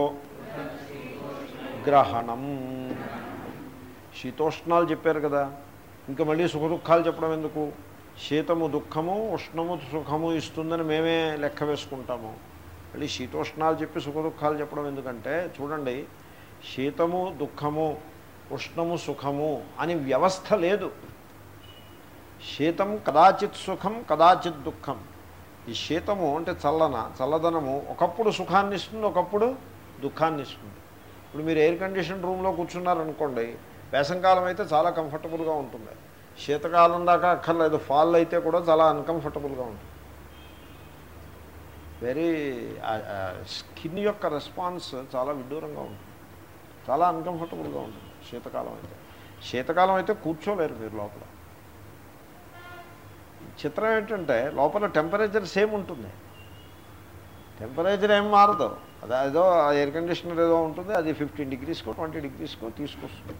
గ్రహణం శీతోష్ణాలు చెప్పారు కదా ఇంకా మళ్ళీ సుఖ దుఃఖాలు చెప్పడం ఎందుకు శీతము దుఃఖము ఉష్ణము సుఖము ఇస్తుందని మేమే లెక్క వేసుకుంటాము మళ్ళీ శీతోష్ణాలు చెప్పి సుఖ దుఃఖాలు చెప్పడం ఎందుకంటే చూడండి శీతము దుఃఖము ఉష్ణము సుఖము అని వ్యవస్థ లేదు శీతం కదాచిత్ సుఖం కదాచిత్ దుఃఖం ఈ శీతము అంటే చల్లన చల్లదనము ఒకప్పుడు సుఖాన్ని ఇస్తుంది ఒకప్పుడు దుఃఖాన్ని ఇస్తుంది ఇప్పుడు మీరు ఎయిర్ కండిషన్ రూమ్లో కూర్చున్నారనుకోండి వేసంకాలం అయితే చాలా కంఫర్టబుల్గా ఉంటుంది శీతకాలం దాకా అక్కర్లేదు ఫాల్ అయితే కూడా చాలా అన్కంఫర్టబుల్గా ఉంటుంది వెరీ స్కిన్ యొక్క రెస్పాన్స్ చాలా విడ్డూరంగా ఉంటుంది చాలా అన్కంఫర్టబుల్గా ఉంటుంది శీతకాలం అయితే శీతకాలం అయితే కూర్చోలేరు మీరు లోపల చిత్రం ఏంటంటే లోపల టెంపరేచర్ సేమ్ ఉంటుంది టెంపరేచర్ ఏం మారదు అదే ఏదో ఎయిర్ కండిషనర్ ఏదో ఉంటుంది అది ఫిఫ్టీన్ డిగ్రీస్కో ట్వంటీ డిగ్రీస్కో తీసుకొస్తుంది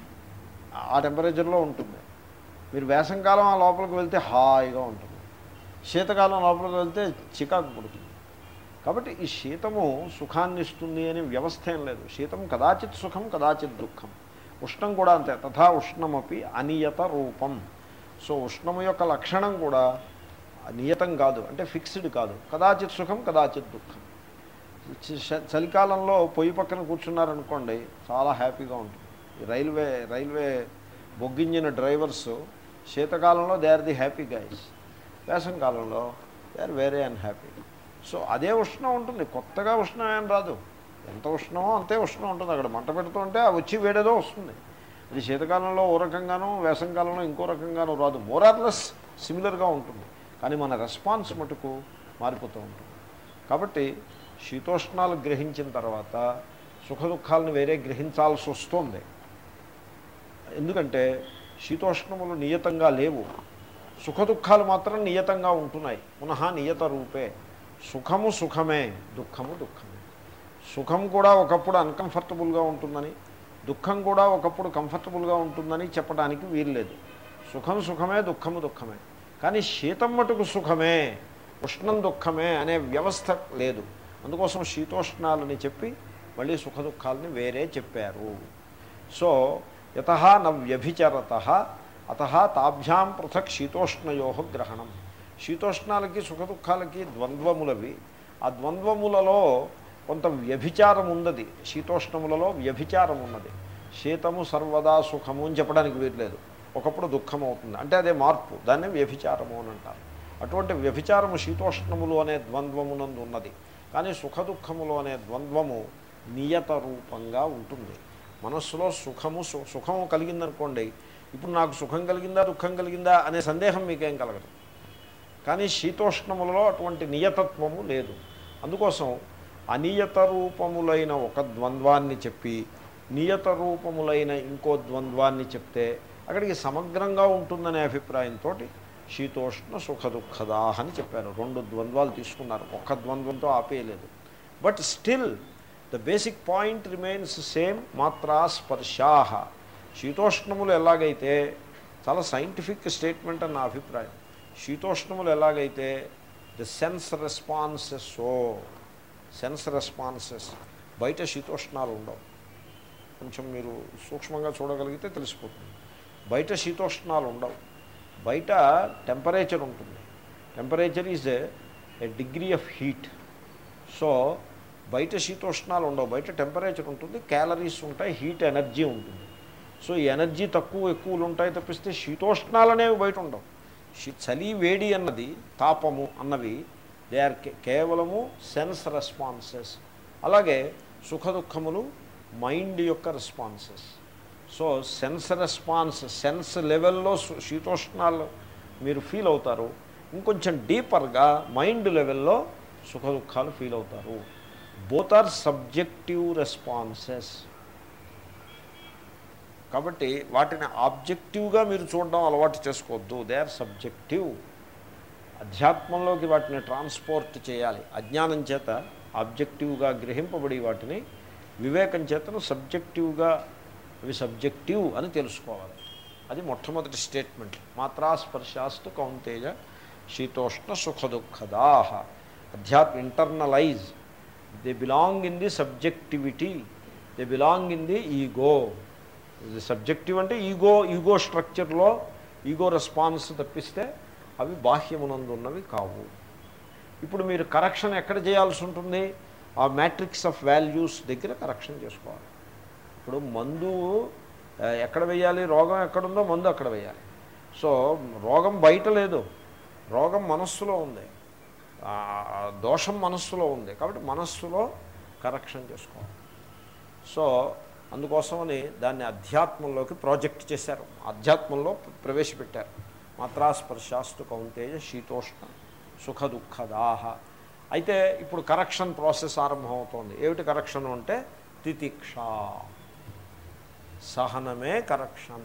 ఆ టెంపరేచర్లో ఉంటుంది మీరు వేసంకాలం ఆ లోపలికి వెళ్తే హాయిగా ఉంటుంది శీతకాలం లోపలికి వెళ్తే చికాకు పుడుతుంది కాబట్టి ఈ శీతము సుఖాన్ని ఇస్తుంది అని వ్యవస్థ ఏం లేదు శీతం కదాచిత్ సుఖం కదాచిత్ దుఃఖం ఉష్ణం కూడా అంతే తథా ఉష్ణమపి అనియత రూపం సో ఉష్ణము యొక్క లక్షణం కూడా నియతం కాదు అంటే ఫిక్స్డ్ కాదు కదాచిత్ సుఖం కదాచిత్ దుఃఖం చ- చలికాలంలో పొయ్యి పక్కన కూర్చున్నారనుకోండి చాలా హ్యాపీగా ఉంటుంది ఈ రైల్వే రైల్వే బొగ్గించిన డ్రైవర్స్ శీతకాలంలో they are the happy guys వేసంకాలంలో they are very unhappy so అదే ఉష్ణం ఉంటుంది కొత్తగా ఉష్ణం ఏం రాదు ఎంత ఉష్ణమో అంతే ఉష్ణం ఉంటుంది అక్కడ మంట పెడుతుంటే ఆ వచ్చి వేడేదో వస్తుంది అది శీతకాలంలో ఓ రకంగానూ వేసంకాలంలో ఇంకో రకంగానూ రాదు మోరార్లెస్ సిమిలర్గా ఉంటుంది కానీ మన రెస్పాన్స్ మటుకు మారిపోతూ ఉంటుంది కాబట్టి శీతోష్ణాలు గ్రహించిన తర్వాత సుఖ దుఃఖాలను వేరే గ్రహించాల్సి వస్తుంది ఎందుకంటే శీతోష్ణములు నియతంగా లేవు సుఖ దుఃఖాలు మాత్రం నియతంగా ఉంటున్నాయి పునః నియత రూపే సుఖము సుఖమే దుఃఖము దుఃఖమే సుఖం కూడా ఒకప్పుడు అన్కంఫర్టబుల్గా ఉంటుందని దుఃఖం కూడా ఒకప్పుడు కంఫర్టబుల్గా ఉంటుందని చెప్పడానికి వీల్లేదు సుఖం సుఖమే దుఃఖము దుఃఖమే కానీ శీతం మటుకు సుఖమే ఉష్ణం దుఃఖమే అనే వ్యవస్థ లేదు అందుకోసం శీతోష్ణాలని చెప్పి మళ్ళీ సుఖ దుఃఖాలని వేరే చెప్పారు సో యత న వ్యభిచరత అత తాభ్యాం పృథక్ శీతోష్ణయో గ్రహణం శీతోష్ణాలకి సుఖ దుఃఖాలకి ద్వంద్వములవి ఆ ద్వంద్వములలో కొంత వ్యభిచారం ఉన్నది శీతోష్ణములలో వ్యభిచారం ఉన్నది శీతము సర్వదా సుఖము అని చెప్పడానికి వీర్లేదు ఒకప్పుడు దుఃఖం అవుతుంది అంటే అదే మార్పు దాన్ని వ్యభిచారము అని అంటారు అటువంటి వ్యభిచారము శీతోష్ణములు అనే ద్వంద్వమునందు ఉన్నది కానీ సుఖ దుఃఖములు అనే ద్వంద్వము నియత రూపంగా ఉంటుంది మనస్సులో సుఖము సు- సుఖము కలిగిందనుకోండి ఇప్పుడు నాకు సుఖం కలిగిందా దుఃఖం కలిగిందా అనే సందేహం మీకేం కలగదు కానీ శీతోష్ణములలో అటువంటి నియతత్వము లేదు అందుకోసం అనియత రూపములైన ఒక ద్వంద్వాన్ని చెప్పి నియత రూపములైన ఇంకో ద్వంద్వాన్ని చెప్తే అక్కడికి సమగ్రంగా ఉంటుందనే అభిప్రాయంతో శీతోష్ణ సుఖ దుఃఖదా అని చెప్పారు రెండు ద్వంద్వాలు తీసుకున్నారు ఒక్క ద్వంద్వంతో ఆపేయలేదు but still the basic point remains same మాత్రా స్పర్శాహ శీతోష్ణములు ఎలాగైతే చాలా సైంటిఫిక్ స్టేట్మెంట్ అని నా అభిప్రాయం శీతోష్ణములు ఎలాగైతే ది సెన్స్ రెస్పాన్సెస్ ఓ సెన్స్ రెస్పాన్సెస్ బయట శీతోష్ణాలు ఉండవు కొంచెం మీరు సూక్ష్మంగా చూడగలిగితే తెలిసిపోతుంది బయట శీతోష్ణాలు ఉండవు బయట టెంపరేచర్ ఉంటుంది temperature is a degree of heat so బయట శీతోష్ణాలు ఉండవు బయట టెంపరేచర్ ఉంటుంది క్యాలరీస్ ఉంటాయి హీట్ ఎనర్జీ ఉంటుంది సో ఈ ఎనర్జీ తక్కువ ఎక్కువలు ఉంటాయి తప్పిస్తే శీతోష్ణాలు అనేవి బయట ఉండవు శీ- చలి వేడి అన్నది తాపము అన్నవి దే ఆర్ కేవలము సెన్స్ రెస్పాన్సెస్ అలాగే సుఖ దుఃఖములు మైండ్ యొక్క responses so sense response sense లెవెల్లో సు- శీతోష్ణాలు మీరు ఫీల్ అవుతారు ఇంకొంచెం డీపర్గా మైండ్ లెవెల్లో సుఖ దుఃఖాలు ఫీల్ అవుతారు బోత్ ఆర్ సబ్జెక్టివ్ రెస్పాన్సెస్ కాబట్టి వాటిని ఆబ్జెక్టివ్గా మీరు చూడడం అలవాటు చేసుకోవద్దు దే ఆర్ సబ్జెక్టివ్ అధ్యాత్మంలోకి వాటిని ట్రాన్స్పోర్ట్ చేయాలి అజ్ఞానం చేత ఆబ్జెక్టివ్గా గ్రహింపబడి వాటిని వివేకం చేతను సబ్జెక్టివ్గా అవి సబ్జెక్టివ్ అని తెలుసుకోవాలి అది మొట్టమొదటి స్టేట్మెంట్ మాత్రా స్పర్శాస్తు కౌంతేజ శీతోష్ణ సుఖ దుఃఖదాహ అధ్యాత్మ internalize they belong in the subjectivity they belong in the ego ఇది సబ్జెక్టివ్ అంటే ఈగో ఈగో స్ట్రక్చర్లో ఈగో రెస్పాన్స్ తప్పిస్తే అవి బాహ్యమునందు ఉన్నవి కావు ఇప్పుడు మీరు కరెక్షన్ ఎక్కడ చేయాల్సి ఉంటుంది ఆ మ్యాట్రిక్స్ ఆఫ్ వాల్యూస్ దగ్గర కరెక్షన్ చేసుకోవాలి ఇప్పుడు మందు ఆ, ఎక్కడ వేయాలి రోగం ఎక్కడుందో మందు అక్కడ వేయాలి సో రోగం బయట లేదు రోగం మనస్సులో ఉంది ఆ, దోషం మనస్సులో ఉంది కాబట్టి మనస్సులో కరెక్షన్ చేసుకోవాలి సో అందుకోసమని దాన్ని అధ్యాత్మంలోకి ప్రాజెక్ట్ చేశారు అధ్యాత్మంలో ప్రవేశపెట్టారు మాత్రా స్పర్శాస్తు కౌంతేజ శీతోష్ణ సుఖ దుఃఖదాహ అయితే ఇప్పుడు కరెక్షన్ ప్రాసెస్ ఆరంభమవుతోంది ఏమిటి కరెక్షన్ అంటే తితిక్ష సహనమే కరెక్షన్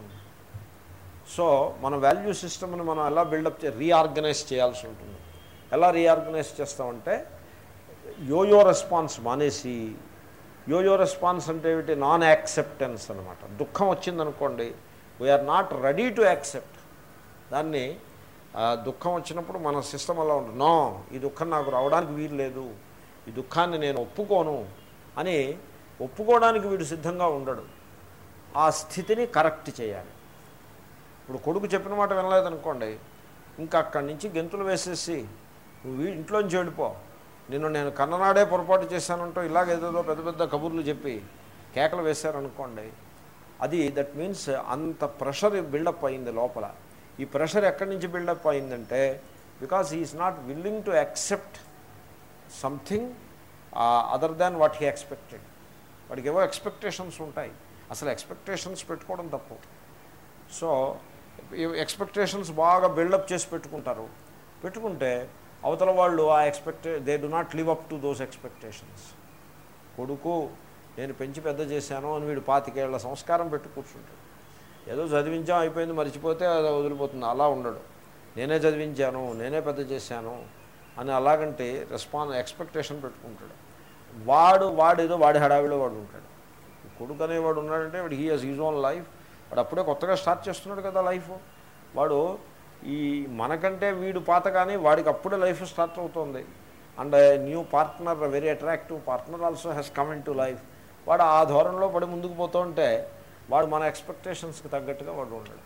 సో మన వాల్యూ సిస్టమ్ని మనం ఎలా బిల్డప్ చే రీఆర్గనైజ్ చేయాల్సి ఉంటుంది ఎలా రీఆర్గనైజ్ చేస్తామంటే యోయో రెస్పాన్స్ మానేసి యోయో రెస్పాన్స్ అంటే ఏమిటి నాన్ యాక్సెప్టెన్స్ అనమాట దుఃఖం వచ్చిందనుకోండి we are not ready to accept దాన్ని ఆ, దుఃఖం వచ్చినప్పుడు మన సిస్టమ్ అలా ఉంటుంది నో ఈ దుఃఖం నాకు రావడానికి వీలు లేదు ఈ దుఃఖాన్ని నేను ఒప్పుకోను అని ఒప్పుకోవడానికి వీడు సిద్ధంగా ఉండడు ఆ స్థితిని కరెక్ట్ చేయాలి ఇప్పుడు కొడుకు చెప్పిన మాట వినలేదనుకోండి ఇంకా అక్కడి నుంచి గెంతులు వేసేసి నువ్వు వీ- ఇంట్లోంచి వెళ్ళిపో నిన్ను నేను కన్ననాడే పొరపాటు చేశానంటూ ఇలాగేదో పెద్ద పెద్ద కబుర్లు చెప్పి కేకలు వేశారనుకోండి అది దట్ మీన్స్ అంత ప్రెషర్ బిల్డప్ అయింది లోపల ఈ ప్రెషర్ ఎక్కడి నుంచి బిల్డప్ అయిందంటే because is not willing to accept something other than what he expected వాడికి ఏవో ఎక్స్పెక్టేషన్స్ ఉంటాయి అసలు ఎక్స్పెక్టేషన్స్ పెట్టుకోవడం తప్పు సో ఎక్స్పెక్టేషన్స్ బాగా బిల్డప్ చేసి పెట్టుకుంటారు పెట్టుకుంటే అవతల వాళ్ళు ఆ expect they do not live up to those expectations కొడుకు నేను పెంచి పెద్ద చేశాను అని వీడు పాతికేళ్ల సంస్కారం పెట్టి కూర్చుంటాడు ఏదో చదివించాం అయిపోయింది మర్చిపోతే అది వదిలిపోతుంది అలా ఉండడు నేనే చదివించాను నేనే పెద్ద చేశాను అని అలాగంటే రెస్పాన్ ఎక్స్పెక్టేషన్ పెట్టుకుంటాడు వాడు వాడేదో వాడి హడావిలో వాడు ఉంటాడు కొడుకు అనేవాడు ఉన్నాడంటే వాడు he has his own life వాడు అప్పుడే కొత్తగా స్టార్ట్ చేస్తున్నాడు కదా లైఫ్ వాడు ఈ మనకంటే వీడు పాత కానీ వాడికి అప్పుడే లైఫ్ స్టార్ట్ అవుతుంది and new partner very attractive partner also has come into life వాడు ఆ ధోరణిలో పడి ముందుకు పోతూ ఉంటే వాడు మన ఎక్స్పెక్టేషన్స్కి తగ్గట్టుగా వాడు ఉండడు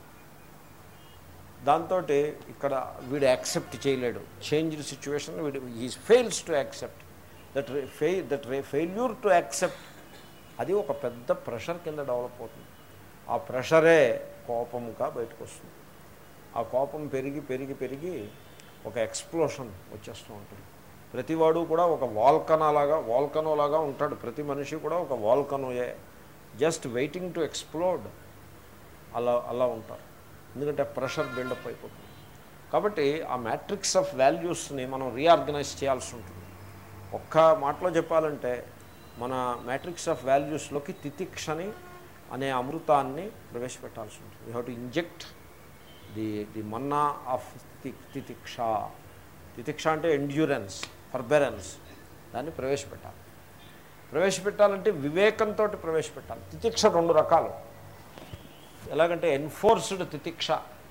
దాంతో ఇక్కడ వీడు యాక్సెప్ట్ చేయలేడు చేంజ్డ్ సిచ్యువేషన్ వీడు ఈ fails to accept that fai that failure to accept అది ఒక పెద్ద ప్రెషర్ కింద డెవలప్ అవుతుంది ఆ ప్రెషరే కోపముగా బయటకు వస్తుంది ఆ కోపం పెరిగి పెరిగి పెరిగి ఒక ఎక్స్ప్లోషన్ వచ్చేస్తూ ఉంటుంది ప్రతివాడు కూడా ఒక వాల్కనాలాగా వాల్కనోలాగా ఉంటాడు ప్రతి మనిషి కూడా ఒక వాల్కనోయే జస్ట్ వెయిటింగ్ టు ఎక్స్ప్లోడ్ అలా అలా ఉంటారు ఎందుకంటే ప్రెషర్ బిల్డప్ అయిపోతుంది కాబట్టి ఆ మ్యాట్రిక్స్ ఆఫ్ వాల్యూస్ని మనం రీఆర్గనైజ్ చేయాల్సి ఉంటుంది ఒక్క మాటలో చెప్పాలంటే మన మ్యాట్రిక్స్ ఆఫ్ వాల్యూస్లోకి తితిక్షని అనే అమృతాన్ని ప్రవేశపెట్టాల్సి ఉంటుంది you have to inject the the manna of తితిక్ష తితిక్ష అంటే ఎండ్యూరెన్స్ ఫర్బెరెన్స్ దాన్ని ప్రవేశపెట్టాలి ప్రవేశపెట్టాలంటే వివేకంతో ప్రవేశపెట్టాలి తితిక్ష రెండు రకాలు ఎలాగంటే ఎన్ఫోర్స్డ్ తితిక్ష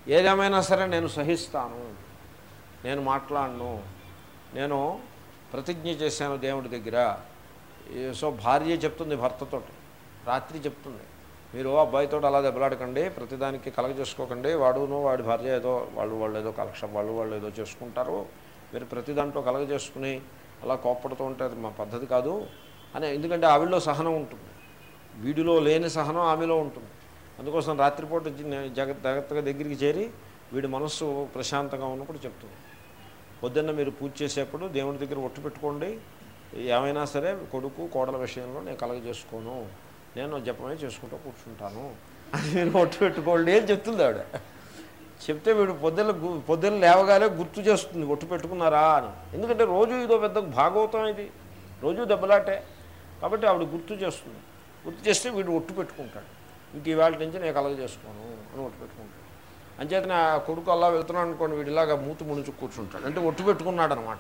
ఏదేమైనా సరే నేను సహిస్తాను నేను మాట్లాడను నేను ప్రతిజ్ఞ చేశాను దేవుడి దగ్గర ఏ- సో భార్య చెప్తుంది భర్తతో రాత్రి చెప్తుంది మీరు అబ్బాయితో అలా దెబ్బలాడకండి ప్రతిదానికి కలగ చేసుకోకండి వాడును వాడి భార్య ఏదో వాళ్ళు వాళ్ళు ఏదో కలక్ష వాళ్ళు వాళ్ళు ఏదో చేసుకుంటారు మీరు ప్రతి దాంట్లో కలగ చేసుకుని అలా కోప్పడుతూ ఉంటే అది మా పద్ధతి కాదు అని ఎందుకంటే ఆవిడలో సహనం ఉంటుంది వీడిలో లేని సహనం ఆమెలో ఉంటుంది అందుకోసం రాత్రిపూట జి- నేను జాగ్రత్త జాగ్రత్తగా దగ్గరికి చేరి వీడి మనస్సు ప్రశాంతంగా ఉన్నప్పుడు చెప్తుంది పొద్దున్న మీరు పూజ చేసేప్పుడు దేవుడి దగ్గర ఒట్టు పెట్టుకోండి ఏమైనా సరే కొడుకు కోడల విషయంలో నేను కలగ చేసుకోను నేను జపమే చేసుకుంటూ కూర్చుంటాను అని మీరు ఒట్టు పెట్టుకోండి అని చెప్తుంది ఆవిడ చెప్తే వీడు పొద్దున్న గు- పొద్దున్న లేవగానే గుర్తు చేస్తుంది ఒట్టు పెట్టుకున్నారా అని ఎందుకంటే రోజు ఇదో పెద్ద భాగవతం ఇది రోజు దెబ్బలాటే కాబట్టి ఆవిడ గుర్తు చేస్తుంది గుర్తు చేస్తే వీడు ఒట్టు పెట్టుకుంటాడు ఇంక ఇవాళ నుంచి నేను కలగ చేసుకోను అని ఒట్టు పెట్టుకుంటాడు అంచేతనే ఆ కొడుకు అలా వెళ్తున్నాడు అనుకోండి వీడిలాగా మూతి ముడుచు కూర్చుంటాడు అంటే ఒట్టు పెట్టుకున్నాడు అనమాట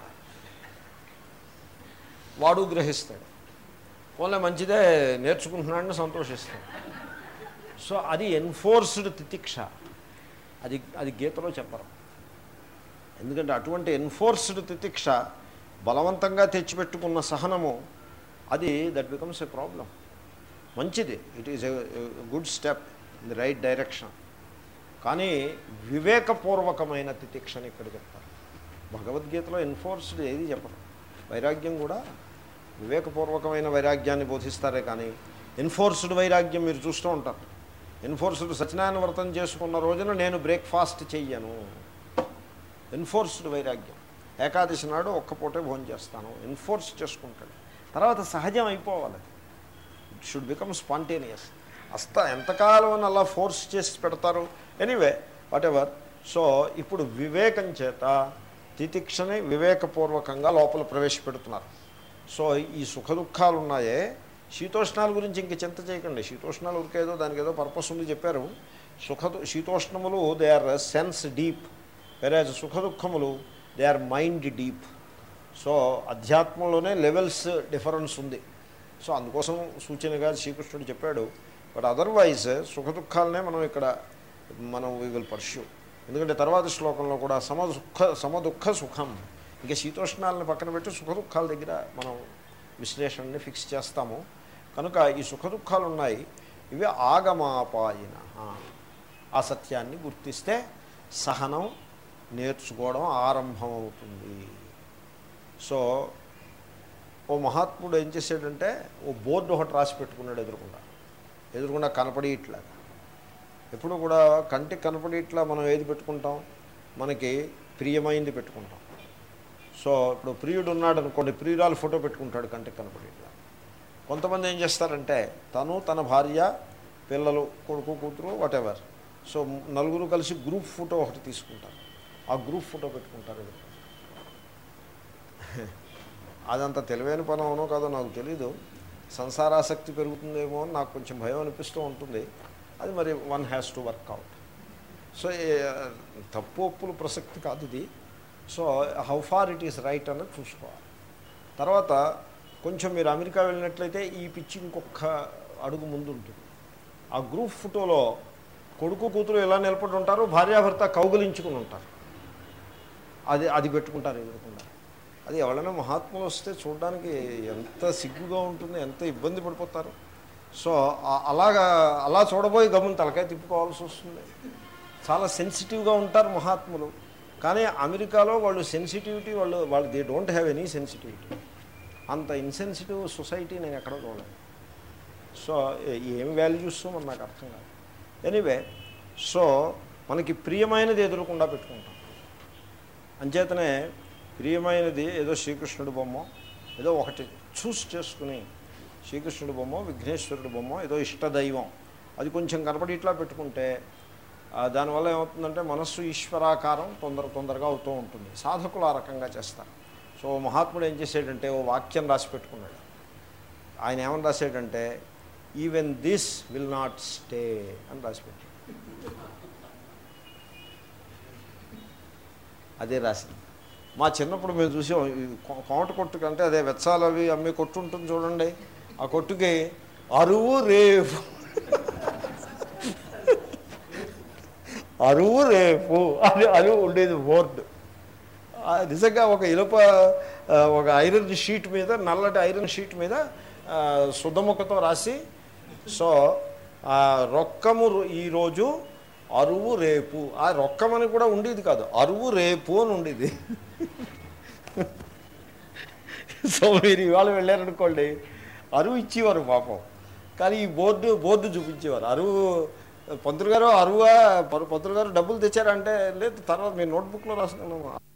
వాడు గ్రహిస్తాడు పోలే మంచిదే నేర్చుకుంటున్నాడని సంతోషిస్తాడు సో అది ఎన్ఫోర్స్డ్ తితిక్ష అది అది గీతలో చెప్పరు ఎందుకంటే అటువంటి ఎన్ఫోర్స్డ్ తితిక్ష బలవంతంగా తెచ్చిపెట్టుకున్న సహనము అది దట్ బికమ్స్ ఎ ప్రాబ్లం మంచిది it is a good step in the right direction కానీ వివేకపూర్వకమైన తితిక్షని ఇక్కడ చెప్తారు భగవద్గీతలో ఎన్ఫోర్స్డ్ ఏది చెప్పరు వైరాగ్యం కూడా వివేకపూర్వకమైన వైరాగ్యాన్ని బోధిస్తారే కానీ ఎన్ఫోర్స్డ్ వైరాగ్యం మీరు చూస్తూ ఉంటారు ఎన్ఫోర్స్డ్ సత్యనారాయణ వ్రతం చేసుకున్న రోజున నేను బ్రేక్ఫాస్ట్ చెయ్యను ఎన్ఫోర్స్డ్ వైరాగ్యం ఏకాదశి నాడు ఒక్క పూటే భోజనం చేస్తాను ఎన్ఫోర్స్ చేసుకుంటాడు తర్వాత సహజం అయిపోవాలి ఇట్ షుడ్ బికమ్ స్పాంటేనియస్ అస్త ఎంతకాలం అని అలా ఫోర్స్ చేసి పెడతారు ఎనీవే వాట్ ఎవర్ సో ఇప్పుడు వివేకం చేత తితిక్షని వివేకపూర్వకంగా లోపల ప్రవేశపెడుతున్నారు సో ఈ సుఖ దుఃఖాలు ఉన్నాయే శీతోష్ణాల గురించి ఇంక చింత చేయకండి శీతోష్ణాలు ఉరికేదో దానికి ఏదో పర్పస్ ఉంది చెప్పారు సుఖ దు- శీతోష్ణములు they are sense deep whereas సుఖ దుఃఖములు they are mind deep so అధ్యాత్మంలోనే లెవెల్స్ డిఫరెన్స్ ఉంది సో అందుకోసం సూచనగా శ్రీకృష్ణుడు చెప్పాడు బట్ అదర్వైజ్ సుఖ దుఃఖాలనే మనం ఇక్కడ మనం వీ విల్ పర్ష్యూ ఎందుకంటే తర్వాత శ్లోకంలో కూడా సమ దుఃఖ సమ దుఃఖ సుఖం ఇంకా శీతోష్ణాలను పక్కన పెట్టి సుఖ దుఃఖాల దగ్గర మనం విశ్లేషణని ఫిక్స్ చేస్తాము కనుక ఈ సుఖ దుఃఖాలు ఉన్నాయి ఇవి ఆగమాపాయన ఆ సత్యాన్ని గుర్తిస్తే సహనం నేర్చుకోవడం ఆరంభమవుతుంది సో ఓ మహాత్ముడు ఏం చేశాడంటే ఓ బోర్డు ఒకటి రాసి పెట్టుకున్నాడు ఎదురుకుండా ఎదురుకుండా కనపడి ఇట్లా ఎప్పుడు కూడా కంటికి కనపడి ఇట్లా మనం ఏది పెట్టుకుంటాం మనకి ప్రియమైంది పెట్టుకుంటాం సో ఇప్పుడు ప్రియుడు ఉన్నాడు అనుకోండి ప్రియురాలు ఫోటో పెట్టుకుంటాడు కంటికి కనపడి ఇట్లా కొంతమంది ఏం చేస్తారంటే తను తన భార్య పిల్లలు కొడుకు కూతురు వాటెవర్ సో నలుగురు కలిసి గ్రూప్ ఫోటో ఒకటి తీసుకుంటారు ఆ గ్రూప్ ఫోటో పెట్టుకుంటారు ఎదురుగా. అదంత తెలివైన పని అవునో కాదో నాకు తెలీదు సంసారాసక్తి పెరుగుతుందేమో అని నాకు కొంచెం భయం అనిపిస్తూ ఉంటుంది అది మరి one has to work out so ఏ- తప్పు ఒప్పులు ప్రసక్తి కాదు ఇది so how far it is right అన్నది చూసుకోవాలి తర్వాత కొంచెం మీరు అమెరికా వెళ్ళినట్లయితే ఈ పిచ్చి ఇంకొక అడుగు ముందు ఉంటుంది ఆ గ్రూప్ ఫోటోలో కొడుకు కూతురు ఎలా నిలబడి ఉంటారు భార్యాభర్త కౌగులించుకుని ఉంటారు అది అది పెట్టుకుంటారు ఎదురకుండా అది ఎవరైనా మహాత్ములు వస్తే చూడడానికి ఎంత సిగ్గుగా ఉంటుంది ఎంత ఇబ్బంది పడిపోతారు సో ఆ- అలాగా అలా చూడబోయి గమని తలకాయ తిప్పుకోవాల్సి వస్తుంది చాలా సెన్సిటివ్గా ఉంటారు మహాత్ములు కానీ అమెరికాలో వాళ్ళు సెన్సిటివిటీ వాళ్ళు వాళ్ళు they don't have any sensitivity అంత ఇన్సెన్సిటివ్ సొసైటీ నేను ఎక్కడ చూడలేదు సో ఏ- ఏం వాల్యూస్ మరి నాకు అర్థం కాదు ఎనీవే సో మనకి ప్రియమైనది ఎదురకుండా పెట్టుకుంటాం అంచేతనే ప్రియమైనది ఏదో శ్రీకృష్ణుడి బొమ్మ ఏదో ఒకటి చూస్ చేసుకుని శ్రీకృష్ణుడి బొమ్మ విఘ్నేశ్వరుడి బొమ్మ ఏదో ఇష్టదైవం అది కొంచెం కనపడి ఇట్లా పెట్టుకుంటే ఆ, దానివల్ల ఏమవుతుందంటే మనస్సు ఈశ్వరాకారం తొందర తొందరగా అవుతూ ఉంటుంది సాధకులు ఆ రకంగా చేస్తారు సో ఓ మహాత్ముడు ఏం చేసాడంటే ఓ వాక్యం రాసి పెట్టుకున్నాడు ఆయన ఏమని రాశాడంటే even this will not stay అని రాసి పెట్టాడు అదే రాసింది మా చిన్నప్పుడు మేము చూసాం ఈ కొ- కోమట కొట్టు కంటే అదే వెచ్చాలు అవి అమ్మే కొట్టు ఉంటుంది చూడండి ఆ కొట్టుకి అరువు రేవు అరువు రేపు అని అరువు ఉండేది బోర్డు ఆ, నిజంగా ఒక ఇనుప ఆ, ఒక ఐరన్ షీట్ మీద నల్లటి ఐరన్ షీట్ మీద ఆ, శుద్ధముఖతో రాసి సో ఆ రొక్కము రు- ఈరోజు అరువు రేపు ఆ రొక్కమని కూడా ఉండేది కాదు అరువు రేపు అని ఉండేది సో మీరు ఇవాళ వెళ్ళారనుకోండి అరువు ఇచ్చేవారు పాపం కానీ ఈ బోర్డు బోర్డు చూపించేవారు అరువు పంతులు గారు అరువా పంతులు గారు డబ్బులు తెచ్చారంటే లేదు తర్వాత మీ నోట్బుక్లో రాసుకున్నాము